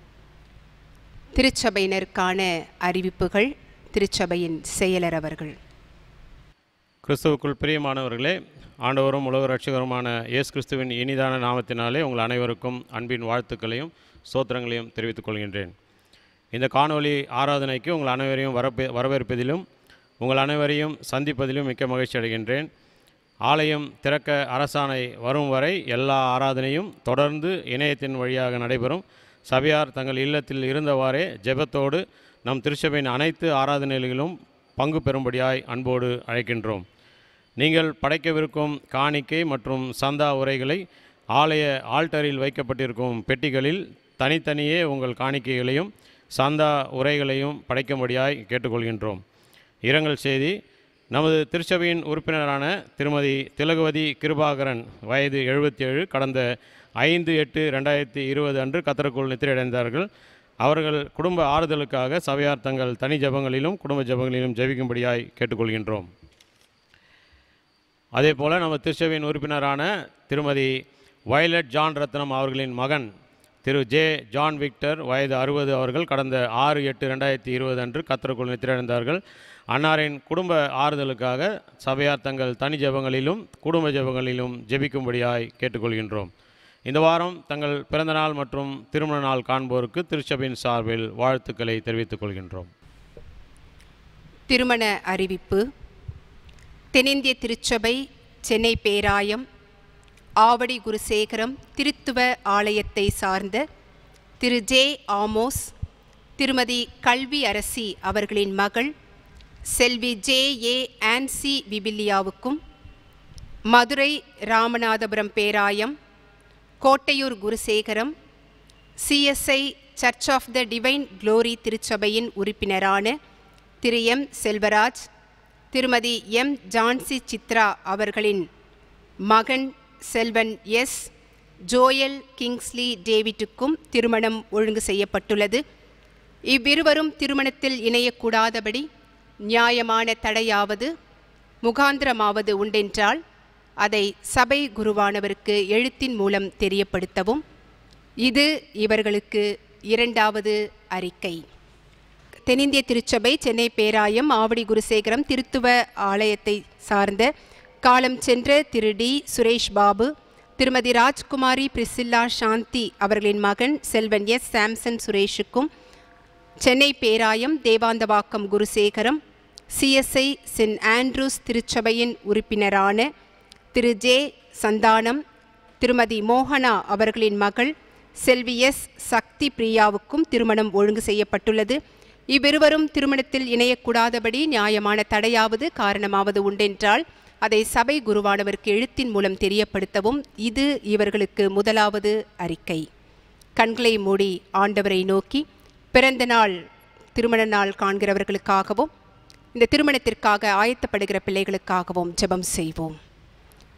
A: திருச்சபையினருக்கான அறிவிப்புகள் திருச்சபையின் செயலர் அவர்கள்
E: கிறிஸ்துவுக்குள் பிரியமானவர்களே ஆண்டவரும் உலக ரட்சகருமான இயேசு கிறிஸ்துவின் இனிதான நாமத்தினாலே உங்கள் அனைவருக்கும் அன்பின் வாழ்த்துக்களையும் ஸ்தோத்திரங்களையும் தெரிவித்துக் கொள்கின்றேன் இந்த காணொளி ஆராதனைக்கு உங்கள் அனைவரையும் வரப்பே வரவேற்பதிலும் உங்கள் அனைவரையும் சந்திப்பதிலும் மிக்க மகிழ்ச்சி அடைகின்றேன் ஆலயம் திறக்க அரசாணை வரும் வரை எல்லா ஆராதனையும் தொடர்ந்து இணையத்தின் வழியாக நடைபெறும் சபையார் தங்கள் இல்லத்தில் இருந்தவாறே ஜெபத்தோடு நம் திருச்சபையின் அனைத்து ஆராதனைகளிலும் பங்கு பெறும்படியாய் அன்போடு அழைக்கின்றோம் நீங்கள் படைக்கவிருக்கும் காணிக்கை மற்றும் சந்தா உரைகளை ஆலய ஆல்டரில் வைக்கப்பட்டிருக்கும் பெட்டிகளில் தனித்தனியே உங்கள் காணிக்கைகளையும் சந்தா உரைகளையும் படைக்கும்படியாய் கேட்டுக்கொள்கின்றோம் இரங்கல் செய்தி நமது திருச்சபையின் உறுப்பினரான திருமதி திலகவதி கிருபாகரன் வயது எழுபத்தி ஏழு கடந்த ஐந்து எட்டு ரெண்டாயிரத்தி இருபது அன்று கத்தருக்குள் நித்திரையடைந்தார்கள் அவர்கள் குடும்ப ஆறுதலுக்காக சபையார் தங்கள் தனி ஜபங்களிலும் குடும்ப ஜபங்களிலும் ஜெபிக்கும்படியாய் கேட்டுக்கொள்கின்றோம் அதே போல் நம்ம திருச்சபையின் உறுப்பினரான திருமதி வயலட் ஜான் ரத்னம் அவர்களின் மகன் திரு ஜே ஜான் விக்டர் வயது அறுபது அவர்கள் கடந்த ஆறு எட்டு ரெண்டாயிரத்தி இருபது அன்று கத்தருக்குள் நித்திரையடைந்தார்கள் அன்னாரின் குடும்ப ஆறுதலுக்காக சபையார் தங்கள் தனி ஜெபங்களிலும் குடும்ப ஜெபங்களிலும் ஜெபிக்கும்படியாய் கேட்டுக்கொள்கின்றோம் இந்த வாரம் தங்கள் பிறந்தநாள் மற்றும் திருமண நாள் காண்போருக்கு திருச்சபையின் சார்பில் வாழ்த்துக்களை தெரிவித்துக் கொள்கின்றோம்
A: திருமண அறிவிப்பு தென்னிந்திய திருச்சபை சென்னை பேராயம் ஆவடி குருசேகரம் திருத்துவ ஆலயத்தை சார்ந்த திரு ஜே ஆமோஸ் திருமதி கல்வி அரசி அவர்களின் மகள் செல்வி ஜே ஏ ஆன்சி விபிலியாவுக்கும் மதுரை ராமநாதபுரம் பேராயம் கோட்டையூர் குருசேகரம் CSI church of the divine glory திருச்சபையின் உறுப்பினரான திரு எம் செல்வராஜ் திருமதி எம் ஜான்சி சித்ரா அவர்களின் மகன் செல்வன் எஸ் ஜோயல் கிங்ஸ்லி டேவிட்டுக்கும் திருமணம் ஒழுங்கு செய்யப்பட்டுள்ளது இவ்விருவரும் திருமணத்தில் இணையக்கூடாதபடி நியாயமான தடையாவது முகாந்திரமாவது உண்டென்றால் அதை சபை குருவானவருக்கு எழுத்தின் மூலம் தெரியப்படுத்தவும் இது இவர்களுக்கு இரண்டாவது அறிக்கை தென்னிந்திய திருச்சபை சென்னை பேராயம் ஆவடி குருசேகரம் திருத்துவ ஆலயத்தை சார்ந்த காலம் சென்ற திரு டி சுரேஷ் பாபு திருமதி ராஜ்குமாரி பிரிசில்லா சாந்தி அவர்களின் மகன் செல்வன் எஸ் சாம்சன் சுரேஷுக்கும் சென்னை பேராயம் தேவாந்தவாக்கம் குருசேகரம் சிஎஸ்ஐ சென்ட் ஆண்ட்ரூஸ் திருச்சபையின் உறுப்பினரான திரு ஜே சந்தானம் திருமதி மோகனா அவர்களின் மகள் செல்வி எஸ் சக்தி பிரியாவுக்கும் திருமணம் ஒழுங்கு செய்யப்பட்டுள்ளது இவ்விருவரும் திருமணத்தில் இணையக்கூடாதபடி நியாயமான தடையாவது காரணமாவது உண்டென்றால் அதை சபை குருவானவருக்கு எழுத்தின் மூலம் தெரியப்படுத்தவும் இது இவர்களுக்கு முதலாவது அறிக்கை கண்களை மூடி ஆண்டவரை நோக்கி பிறந்த நாள் திருமண நாள் காண்கிறவர்களுக்காகவும் இந்த திருமணத்திற்காக ஆயத்தப்படுகிற பிள்ளைகளுக்காகவும் ஜெபம் செய்வோம்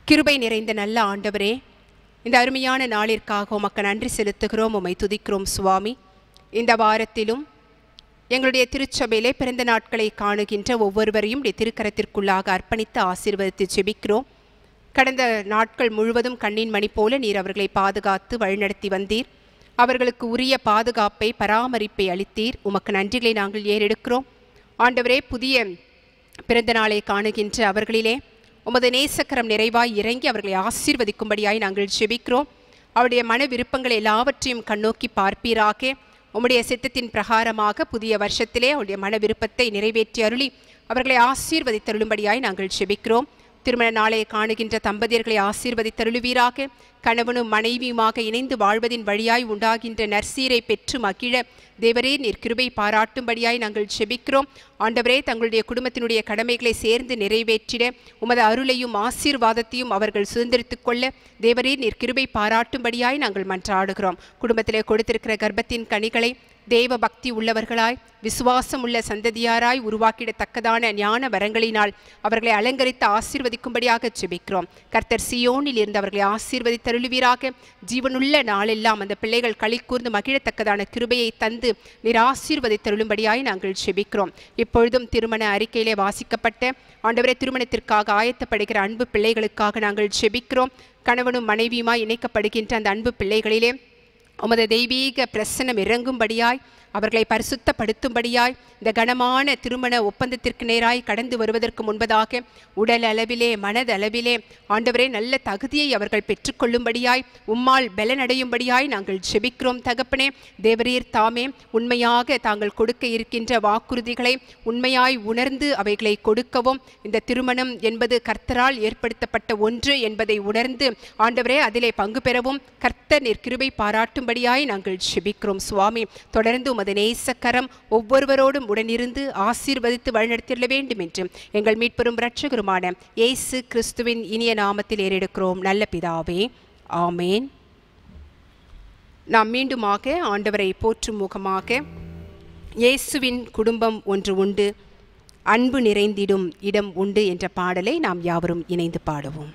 A: கிருபை நிறைந்த நல்ல ஆண்டவரே இந்த அருமையான நாளிற்காக உமக்கு நன்றி செலுத்துகிறோம் உம்மை துதிக்கிறோம் சுவாமி இந்த வாரத்திலும் எங்களுடைய திருச்சபையிலே பிறந்த நாட்களை காணுகின்ற ஒவ்வொருவரையும் உடைய திருக்கரத்திற்குள்ளாக அர்ப்பணித்து ஆசீர்வதித்து ஜெபிக்கிறோம் கடந்த நாட்கள் முழுவதும் கண்ணின் மணி போல நீர் அவர்களை பாதுகாத்து வழிநடத்தி வந்தீர் அவர்களுக்கு உரிய பாதுகாப்பை பராமரிப்பை அளித்தீர் உமக்கு நன்றிகளை நாங்கள் ஏறெடுக்கிறோம் ஆண்டவரே புதிய பிறந்த நாளை காணுகின்ற அவர்களிலே உமது நேசக்கரம் நிறைவாய் இறங்கி அவர்களை ஆசீர்வதிக்கும்படியாய் நாங்கள் ஜெபிக்கிறோம் அவருடைய மன விருப்பங்கள் எல்லாவற்றையும் கண்ணோக்கி பார்ப்பீராக உம்முடைய சித்தத்தின் பிரகாரமாக புதிய வருஷத்திலே அவருடைய மன விருப்பத்தை நிறைவேற்றி அருளி அவர்களை ஆசீர்வதித்தருளும்படியாய் நாங்கள் ஜெபிக்கிறோம் திருமண நாளை காணுகின்ற தம்பதியர்களை ஆசீர்வதித்தருளுவீராக கணவனும் மனைவியுமாக இணைந்து வாழ்வதின் வழியாய் உண்டாகின்ற நற்சீரை பெற்று மகிழ தேவரே நீர் கிருபை பாராட்டும்படியாய் நாங்கள் ஜெபிக்கிறோம் ஆண்டவரே தங்களுடைய குடும்பத்தினுடைய கடமைகளை சேர்ந்து நிறைவேற்றிட உமது அருளையும் ஆசீர்வாதத்தையும் அவர்கள் சுதந்திரித்துக் கொள்ள தேவரே நீர் கிருபை பாராட்டும்படியாய் நாங்கள் மன்றாடுகிறோம் குடும்பத்திலே கொடுத்திருக்கிற கர்ப்பத்தின் கனிகளை தேவ பக்தி உள்ளவர்களாய் விசுவாசம் உள்ள சந்ததியாராய் உருவாக்கிடத்தக்கதான ஞான வரங்களினால் அவர்களை அலங்கரித்து ஆசீர்வதிக்கும்படியாக ஜெபிக்கிறோம் கர்த்தர் சியோனில் இருந்து அவர்களை ஆசீர்வதித்தருளுவீராக ஜீவனுள்ள நாளெல்லாம் அந்த பிள்ளைகள் களி கூர்ந்து மகிழத்தக்கதான கிருபையை தந்து நீர் ஆசீர்வதித்தருளும்படியாய் நாங்கள் ஜெபிக்கிறோம் இப்பொழுதும் திருமண அறிக்கையிலே வாசிக்கப்பட்ட ஆண்டவரே திருமணத்திற்காக ஆயத்தப்படுகிற அன்பு பிள்ளைகளுக்காக நாங்கள் ஜெபிக்கிறோம் கணவனும் மனைவியுமாய் இணைக்கப்படுகின்ற அந்த அன்பு பிள்ளைகளிலே உமது தெய்வீக பிரசனம் இறங்கும்படியாய் அவர்களை பரிசுத்தப்படுத்தும்படியாய் இந்த கனமான திருமண ஒப்பந்தத்திற்கு நேராய் கடந்து வருவதற்கு முன்பதாக உடல் அளவிலே மனதளவிலே ஆண்டவரே நல்ல தகுதியை அவர்கள் பெற்றுக்கொள்ளும்படியாய் உம்மால் பலனடையும்படியாய் நாங்கள் ஜெபிக்கிறோம் தகப்பனே தேவரீர் தாமே உண்மையாக தாங்கள் கொடுக்க இருக்கின்ற வாக்குறுதிகளை உண்மையாய் உணர்ந்து அவைகளை கொடுக்கவும் இந்த திருமணம் என்பது கர்த்தரால் ஏற்படுத்தப்பட்ட ஒன்று என்பதை உணர்ந்து ஆண்டவரே அதிலே பங்கு பெறவும் கர்த்தர் நீர் கிருபை பாராட்டும்படியாய் நாங்கள் ஜெபிக்கிறோம் சுவாமி தொடர்ந்து உமது நேசக்கரம் ஒவ்வொருவரோடும் உடனிருந்து ஆசீர்வதித்து வழிநடத்திட வேண்டும் என்று எங்கள் மீட்பெரும் இரட்சகருமான இயேசு கிறிஸ்துவின் இனிய நாமத்தில் ஏறெடுக்கிறோம் நல்ல பிதாவே ஆமேன் நாம் மீண்டுமாக ஆண்டவரை போற்றும் முகமாக இயேசுவின் குடும்பம் ஒன்று உண்டு அன்பு நிறைந்திடும் இடம் உண்டு என்ற பாடலை நாம் யாவரும் இணைந்து பாடுவோம்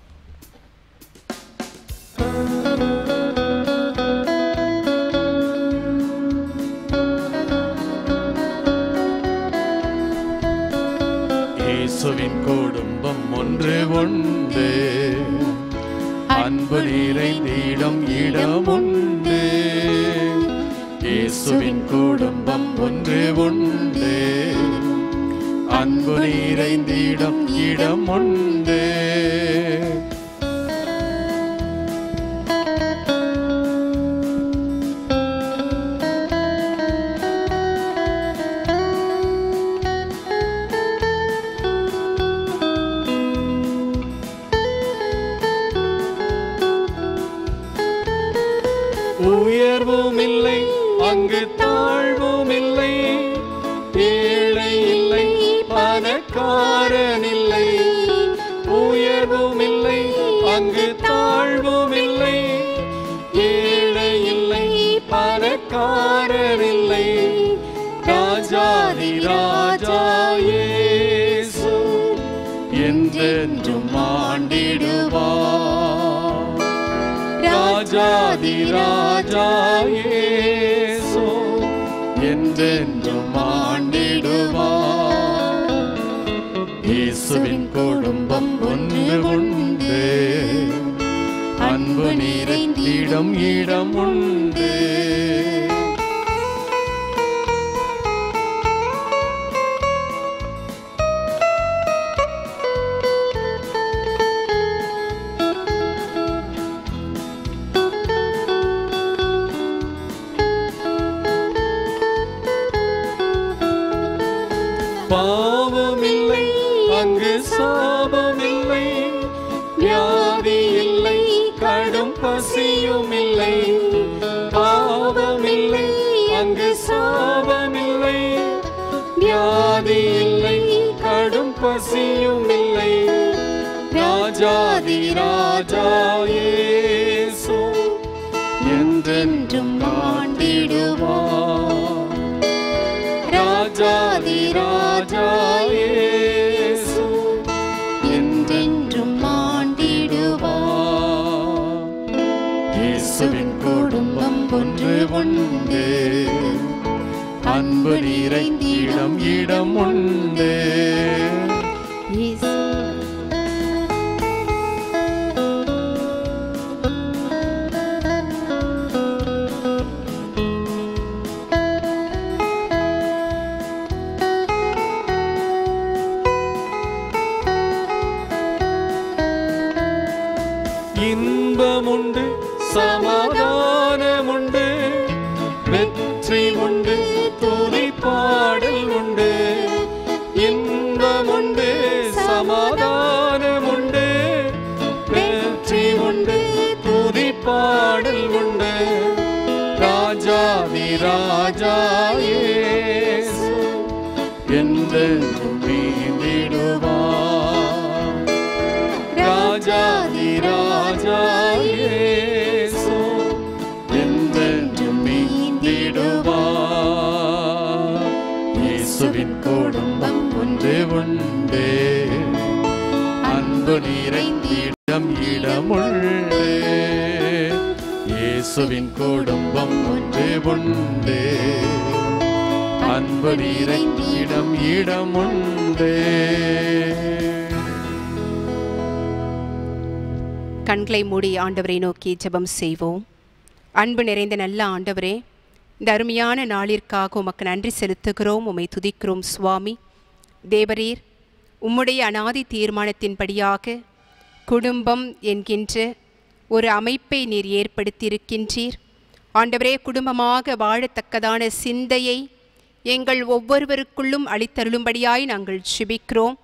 C: இயேசுவின் குடும்பம் ஒன்று உண்டு அன்பு நிறைந்திடம் இடம் உண்டு இயேசுவின் குடும்பம் ஒன்று உண்டு அன்பு நிறைந்திடம் இடம் உண்டு உயர்வும் இல்லை அங்கு தாழ்வும் இல்லை ஏழை இல்லை பணக்காரன் இல்லை உயர்வும் இல்லை அங்கு தாழ்வும் இல்லை ஏழை இல்லை பணக்காரன் இல்லை ராஜாதி ராஜா இயேசு என்றென்றும் ஆண்டிடுவார் ராஜாதி ராஜா இயேசு என்றென்றும் ஆண்டிடுவார் இயேசுவின் குடும்பம் ஒன்று உண்டு அன்பு நிறைந்திடம் இடம் உண்டு பாவமில்லை அங்கு சாபமில்லை வியாதி இல்லை கடும் பசியும் இல்லை பாவமில்லை அங்கு சாபமில்லை வியாதி இல்லை கடும் பசியும் இல்லை ராஜாதி ராஜா இயேசு என்றென்றும் ஆண்டிடுவார் ராஜாதி ராஜா இயேசு என்றென்றும் ஆண்டிடுவார் அன்பு நிறைந்திடம் இடம் உண்டு
A: இயேசு
C: இன்பமுண்டு சமாதானமுண்டு வெற்றி உண்டு துதி பாடல் உண்டு இன்பமுண்டு சமாதானமுண்டு வெற்றி உண்டு துதி பாடல் உண்டு ராஜாதி ராஜா இயேசு என்றென்றும் நீந்திடுவார் ராஜாதி ராஜா இயேசு என்றென்றும் நீந்திடுவார் இயேசுவின் குடும்பம் ஒன்று உண்டு அன்பு நிறைந்திடம் இடமுள்ளே இயேசுவின் குடும்பம் ஒன்று உண்டு அன்பு நிறைந்திடம் இடமுண்டு
A: கண்களை மூடி ஆண்டவரை நோக்கி ஜெபம் செய்வோம் அன்பு நிறைந்த நல்ல ஆண்டவரே இந்த அருமையான நாளிற்காக உமக்கு நன்றி செலுத்துகிறோம் உம்மை துதிக்கிறோம் சுவாமி தேவரீர் உம்முடைய அனாதி தீர்மானத்தின்படியாக குடும்பம் என்கின்ற ஒரு அமைப்பை நீர் ஏற்படுத்தியிருக்கின்றீர் ஆண்டவரே குடும்பமாக வாழத்தக்கதான சிந்தையை எங்கள் ஒவ்வொருவருக்குள்ளும் அளித்தருளும்படியாய் நாங்கள் சிபிக்கிறோம்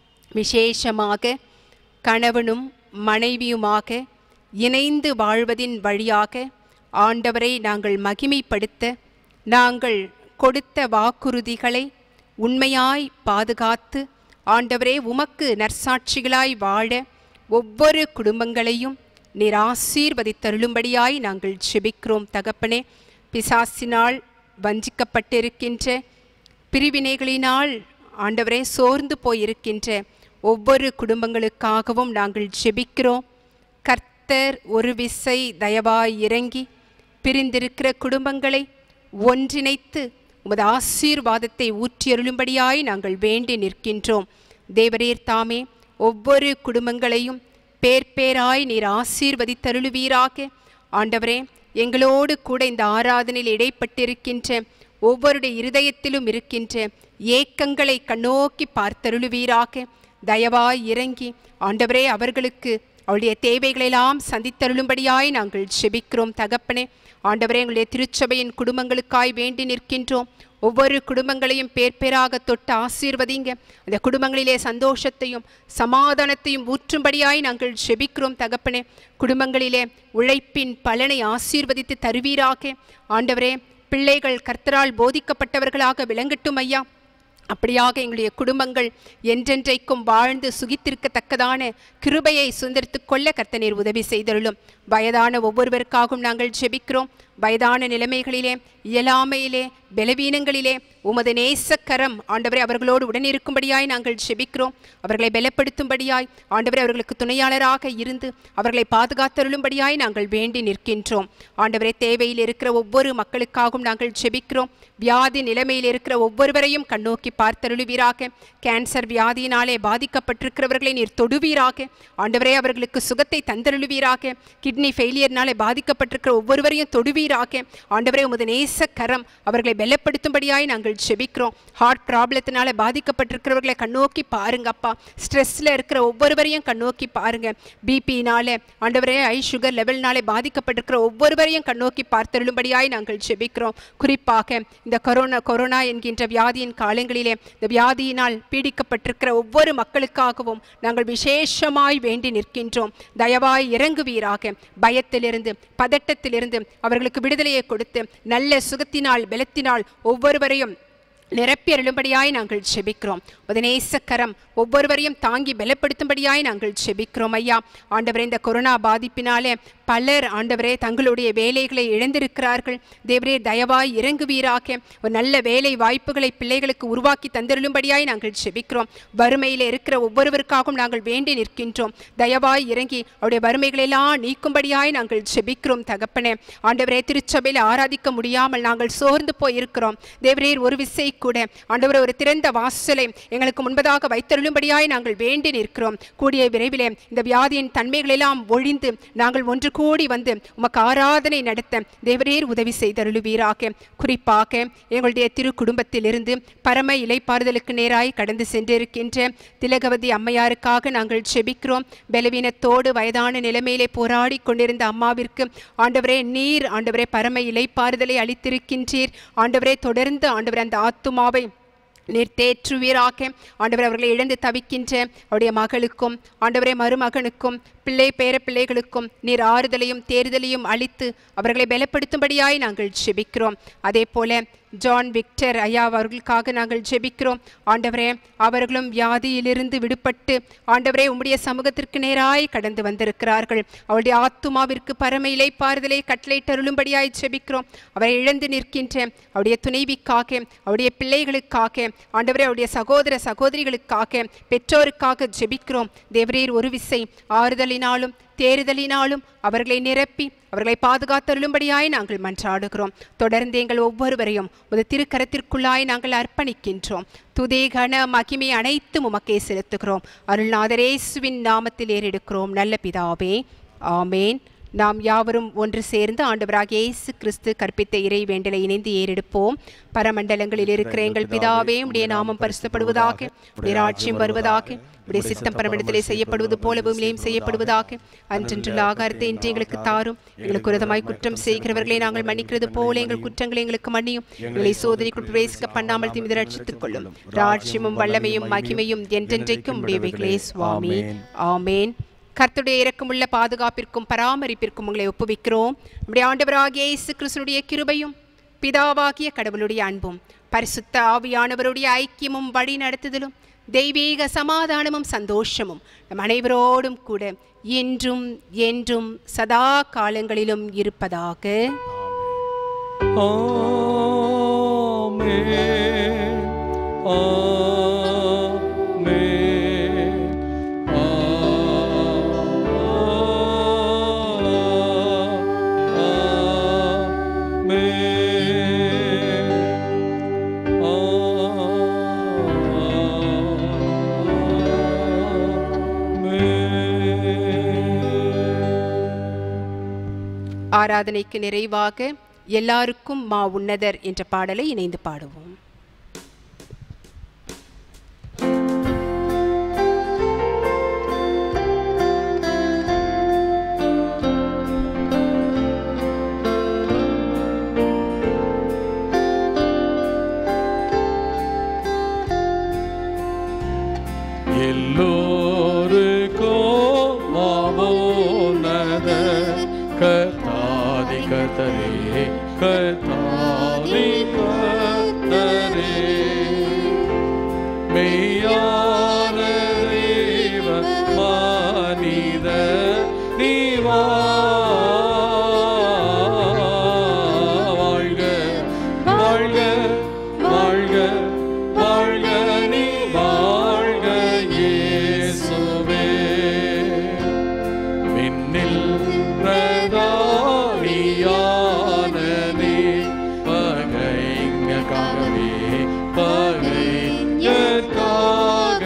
A: விசேஷமாக கணவனும் மனைவியுமாக இணைந்து வாழ்வதின் வழியாக ஆண்டவரை நாங்கள் மகிமைப்படுத்த நாங்கள் கொடுத்த வாக்குறுதிகளை உண்மையாய் பாதுகாத்து ஆண்டவரே உமக்கு நற்சாட்சிகளாய் வாழ ஒவ்வொரு குடும்பங்களையும் நீர் ஆசீர்வதித்தருளும்படியாய் நாங்கள் செபிக்கிறோம் தகப்பனே பிசாசினால் வஞ்சிக்கப்பட்டிருக்கின்ற பிரிவினைகளினால் ஆண்டவரே சோர்ந்து போயிருக்கின்ற ஒவ்வொரு குடும்பங்களுக்காகவும் நாங்கள் ஜெபிக்கிறோம் கர்த்தர் ஒரு விசை தயவாய் இறங்கி பிரிந்திருக்கிற குடும்பங்களை ஒன்றிணைத்து உமது ஆசீர்வாதத்தை ஊற்றியருளும்படியாய் நாங்கள் வேண்டி நிற்கின்றோம் தேவரீர் தாமே ஒவ்வொரு குடும்பங்களையும் பேர் பேராய் நீர் ஆசீர்வதித்தருளுவீராக ஆண்டவரே எங்களோடு கூட இந்த ஆராதனையில் இடைப்பட்டிருக்கின்ற ஒவ்வொருடைய இருதயத்திலும் இருக்கின்ற ஏக்கங்களை கண்ணோக்கி பார்த்தருளுவீராக தயவாய் இறங்கி ஆண்டவரே அவர்களுக்கு அவளுடைய தேவைகளெல்லாம் சந்தித்தருளும்படியாய் நாங்கள் செபிக்கிறோம் தகப்பனே ஆண்டவரே எங்களுடைய திருச்சபையின் குடும்பங்களுக்காய் வேண்டி நிற்கின்றோம் ஒவ்வொரு குடும்பங்களையும் பேர் பேராக தொட்டு ஆசீர்வதிங்க அந்த குடும்பங்களிலே சந்தோஷத்தையும் சமாதானத்தையும் ஊற்றும்படியாய் நாங்கள் செபிக்கிறோம் தகப்பனே குடும்பங்களிலே உழைப்பின் பலனை ஆசீர்வதித்து தருவீராக ஆண்டவரே பிள்ளைகள் கர்த்தரால் போதிக்கப்பட்டவர்களாக விளங்கட்டும் ஐயா அப்படியாக எங்களுடைய குடும்பங்கள் என்றென்றைக்கும் வாழ்ந்து சுகித்திருக்கத்தக்கதான கிருபையை சுந்தரித்துக் கொள்ள கர்த்தநீர் உதவி செய்தருளும் வயதான ஒவ்வொருவருக்காகவும் நாங்கள் ஜெபிக்கிறோம் வயதான நிலைமைகளிலே இயலாமையிலே பலவீனங்களிலே உமது நேசக்கரம் ஆண்டவரை அவர்களோடு உடனிருக்கும்படியாய் நாங்கள் ஜெபிக்கிறோம் அவர்களை பலப்படுத்தும்படியாய் ஆண்டவரை அவர்களுக்கு துணையாளராக இருந்து அவர்களை பாதுகாத்தருளும்படியாய் நாங்கள் வேண்டி நிற்கின்றோம் ஆண்டவரை தேவையில் இருக்கிற ஒவ்வொரு மக்களுக்காகவும் நாங்கள் ஜெபிக்கிறோம் வியாதி நிலைமையில் இருக்கிற ஒவ்வொருவரையும் கண்ணோக்கி பார்த்தருளுவீராக கேன்சர் வியாதியினாலே பாதிக்கப்பட்டிருக்கிறவர்களை நீர் தொடுவீராக ஆண்டவரே அவர்களுக்கு சுகத்தை தந்தருளுவீராக கிட்னி ஃபெயிலியர்னாலே பாதிக்கப்பட்டிருக்கிற ஒவ்வொருவரையும் தொடுவீராக ஆண்டவரே உமது நேச கரம் அவர்களை பலப்படுத்தும்படியாய் நாங்கள் செபிக்கிறோம் ஹார்ட் ப்ராப்ளத்தினால பாதிக்கப்பட்டிருக்கிறவர்களை கண்ணோக்கி பாருங்க அப்பா ஸ்ட்ரெஸ்ல இருக்கிற ஒவ்வொருவரையும் கண்ணோக்கி பாருங்க பிபினால ஆண்டவரே ஐ சுகர் லெவல்னாலே பாதிக்கப்பட்டிருக்கிற ஒவ்வொருவரையும் கண்ணோக்கி பார்த்தருளும்படியாய் நாங்கள் செபிக்கிறோம் குறிப்பாக இந்த கொரோனா கொரோனா என்கின்ற வியாதியின் காலங்களிலே இந்த வியாதியினால் பீடிக்கப்பட்டிருக்கிற ஒவ்வொரு மக்களுக்காகவும் நாங்கள் விசேஷமாய் வேண்டி நிற்கின்றோம் தயவாய் இறங்குவீராக பயத்திலிருந்து பதட்டத்திலிருந்து அவர்களுக்கு விடுதலையை கொடுத்து நல்ல சுகத்தினால் பலத்தினால் ஒவ்வொருவரையும் நிரப்பி அருளும்படியாய் நாங்கள் செபிக்கிறோம் உதனேசக்கரம் ஒவ்வொருவரையும் தாங்கி பலப்படுத்தும்படியாய் நாங்கள் செபிக்கிறோம் ஐயா ஆண்டவரே இந்த கொரோனா பாதிப்பினாலே பலர் ஆண்டவரே தங்களுடைய வேலைகளை இழந்திருக்கிறார்கள் தேவரே தயவாய் இறங்குவீராக ஒரு நல்ல வேலை வாய்ப்புகளை பிள்ளைகளுக்கு உருவாக்கி தந்திருளும்படியாய் நாங்கள் ஜெபிக்கிறோம் வறுமையில் இருக்கிற ஒவ்வொருவருக்காகவும் நாங்கள் வேண்டி நிற்கின்றோம் தயவாய் இறங்கி அவருடைய வறுமைகளை எல்லாம் நீக்கும்படியாய் நாங்கள் ஜெபிக்கிறோம் தகப்பனே ஆண்டவரே திருச்சபையில் ஆராதிக்க முடியாமல் நாங்கள் சோர்ந்து போயிருக்கிறோம் தேவரீர் ஒரு விசை கூட ஆண்டவரே ஒரு திறந்த வாசலை எங்களுக்கு முன்பதாக வைத்தருளும்படியாய் நாங்கள் வேண்டி நிற்கிறோம் கூடிய விரைவிலே இந்த வியாதியின் தன்மைகளெல்லாம் ஒழிந்து நாங்கள் ஒன்று கூடி வந்து உமக்கு ஆராதனை நடத்த தேவரீர் உதவி செய்தருளுவீராக குறிப்பாக எங்களுடைய திரு குடும்பத்திலிருந்து பரம இலைப்பாறுதலுக்கு நேராய் கடந்து சென்றிருக்கின்ற திலகவதி அம்மையாருக்காக நாங்கள் செபிக்கிறோம் பலவீனத்தோடு வயதான நிலைமையிலே போராடி கொண்டிருந்த அம்மாவிற்கு ஆண்டவரே நீர் ஆண்டவரே பரம இலைப்பாறுதலை அளித்திருக்கின்றீர் ஆண்டவரே தொடர்ந்து ஆண்டவரே அந்த ஆத்துமாவை நீர் தேற்றுவீராக ஆண்டவர் அவர்களை இழந்து தவிக்கின்ற அவருடைய மகளுக்கும் ஆண்டவரே மருமகனுக்கும் பிள்ளை பேர பிள்ளைகளுக்கும் நீர் ஆறுதலையும் தேர்தலையும் அளித்து அவர்களை பலப்படுத்தும்படியாய் நாங்கள் ஜெபிக்கிறோம் அதே போல ஜான் விக்டர் ஐயா அவர்களுக்காக நாங்கள் ஜெபிக்கிறோம் ஆண்டவரே அவர்களும் வியாதியிலிருந்து விடுபட்டு ஆண்டவரே உம்முடைய சமூகத்திற்கு நேராய் கடந்து வந்திருக்கிறார்கள் அவருடைய ஆத்துமாவிற்கு பரம இலைப்பாறுதலை கட்டளையிட்டருளும்படியாய் ஜெபிக்கிறோம் அவரை இழந்து நிற்கின்ற அவருடைய துணைவிக்காக அவருடைய பிள்ளைகளுக்காக ஆண்டவரே அவருடைய சகோதர சகோதரிகளுக்காக பெற்றோருக்காக ஜெபிக்கிறோம் தேவரீர் ஒரு விசை ஆறுதலினாலும் தேறுதலினாலும் அவர்களை நிரப்பி அவர்களை பாதுகாத்தருளும்படியாய் நாங்கள் மன்றாடுகிறோம் தொடர்ந்து எங்கள் ஒவ்வொருவரையும் ஒரு திருக்கரத்திற்குள்ளாய் நாங்கள் அர்ப்பணிக்கின்றோம் துதே கன மகிமை அனைத்தும் உமக்கே செலுத்துகிறோம் அருள்நாதரேசுவின் நாமத்தில் ஏறெடுக்கிறோம் நல்ல பிதாவே ஆமேன் நாம் யாவரும் ஒன்று சேர்ந்து ஆண்டவராகிய இயேசு கிறிஸ்து கற்பித்த இறை வேண்டலை இணைந்து ஏறெடுப்போம் பரமண்டலங்களில் இருக்கிற எங்கள் பிதாவே உடைய நாமம் பரிசுத்தப்படுவதாக உடைய ராட்சியம் வருவதாக உடைய சித்தம் பரமண்டத்திலே செய்யப்படுவது போல பூமியிலேயும் செய்யப்படுவதாக அன்றென்றுள்ள ஆகாரத்தை இன்று எங்களுக்கு தாரும் எங்களுக்கு உரதமாய் குற்றம் செய்கிறவர்களை நாங்கள் மன்னிக்கிறது போல எங்கள் குற்றங்களை எங்களுக்கு மன்னியும் எங்களை சோதனைக்குள் பிரவேசிக்க பண்ணாமல் தீமித ரட்சித்துக் கொள்ளும் ராட்சியமும் வல்லமையும் மகிமையும் என்றென்றைக்கும் உடையவைகளே சுவாமி ஆமேன் கர்த்தருடைய இரக்கமுள்ள பாதுகாப்பிற்கும் பராமரிப்பிற்கும் உங்களை ஒப்புவிக்கிறோம் நம்முடைய ஆண்டவராகிய இயேசு கிறிஸ்துனுடைய கிருபையும் பிதாவாகிய கடவுளுடைய அன்பும் பரிசுத்த ஆவியானவருடைய ஐக்கியமும் வழி நடத்துதலும் தெய்வீக சமாதானமும் சந்தோஷமும் நம் அனைவரோடும் கூட என்றும் என்றும் சதா காலங்களிலும் இருப்பதாக
C: ஆமென் ஆமென்
A: ஆராதனைக்கு நிறைவாக எல்லாருக்கும் மா உன்னதர் என்ற பாடலை இணைந்து பாடுவோம்
C: எல்லோருக்கும் மாவோனத கத்தாதி கத்தரே கத்தாதி கத்தரே மெய்யான தேவ மானித நீவா வாழ்க வாழ்க வாழ்க வாழ்க நீ வாழ்க இயேசுவே விண்ணில் பிரதானியான நீ பகைஞர்க்காகவே பகைஞர்க்காகவே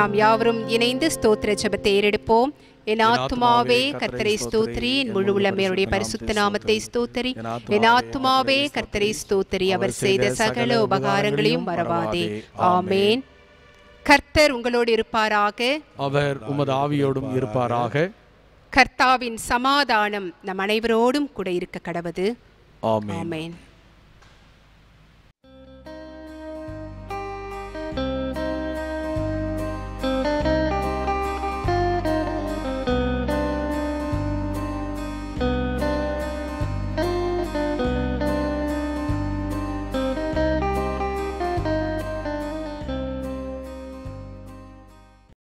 A: நாம் யாவரும் இணைந்து ஸ்தோத்திர ஜெபத்தை ஏறெடுப்போம் என் ஆத்துமாவே கர்த்தரை ஸ்தோத்திரி என் முழு உள்ளமையுடைய பரிசுத்த நாமத்தை ஸ்தோத்திரி என் ஆத்துமாவே கர்த்தரை ஸ்தோத்திரி அவர் செய்த சகல உபகாரங்களையும் மறவாதே ஆமேன் கர்த்தர் உங்களோடு இருப்பாராக
C: அவர் உமது ஆவியோடும் இருப்பாராக
A: கர்த்தாவின் சமாதானம் நம் அனைவரோடும் கூட இருக்க கடவது
C: ஆமென்
A: ஆமேன்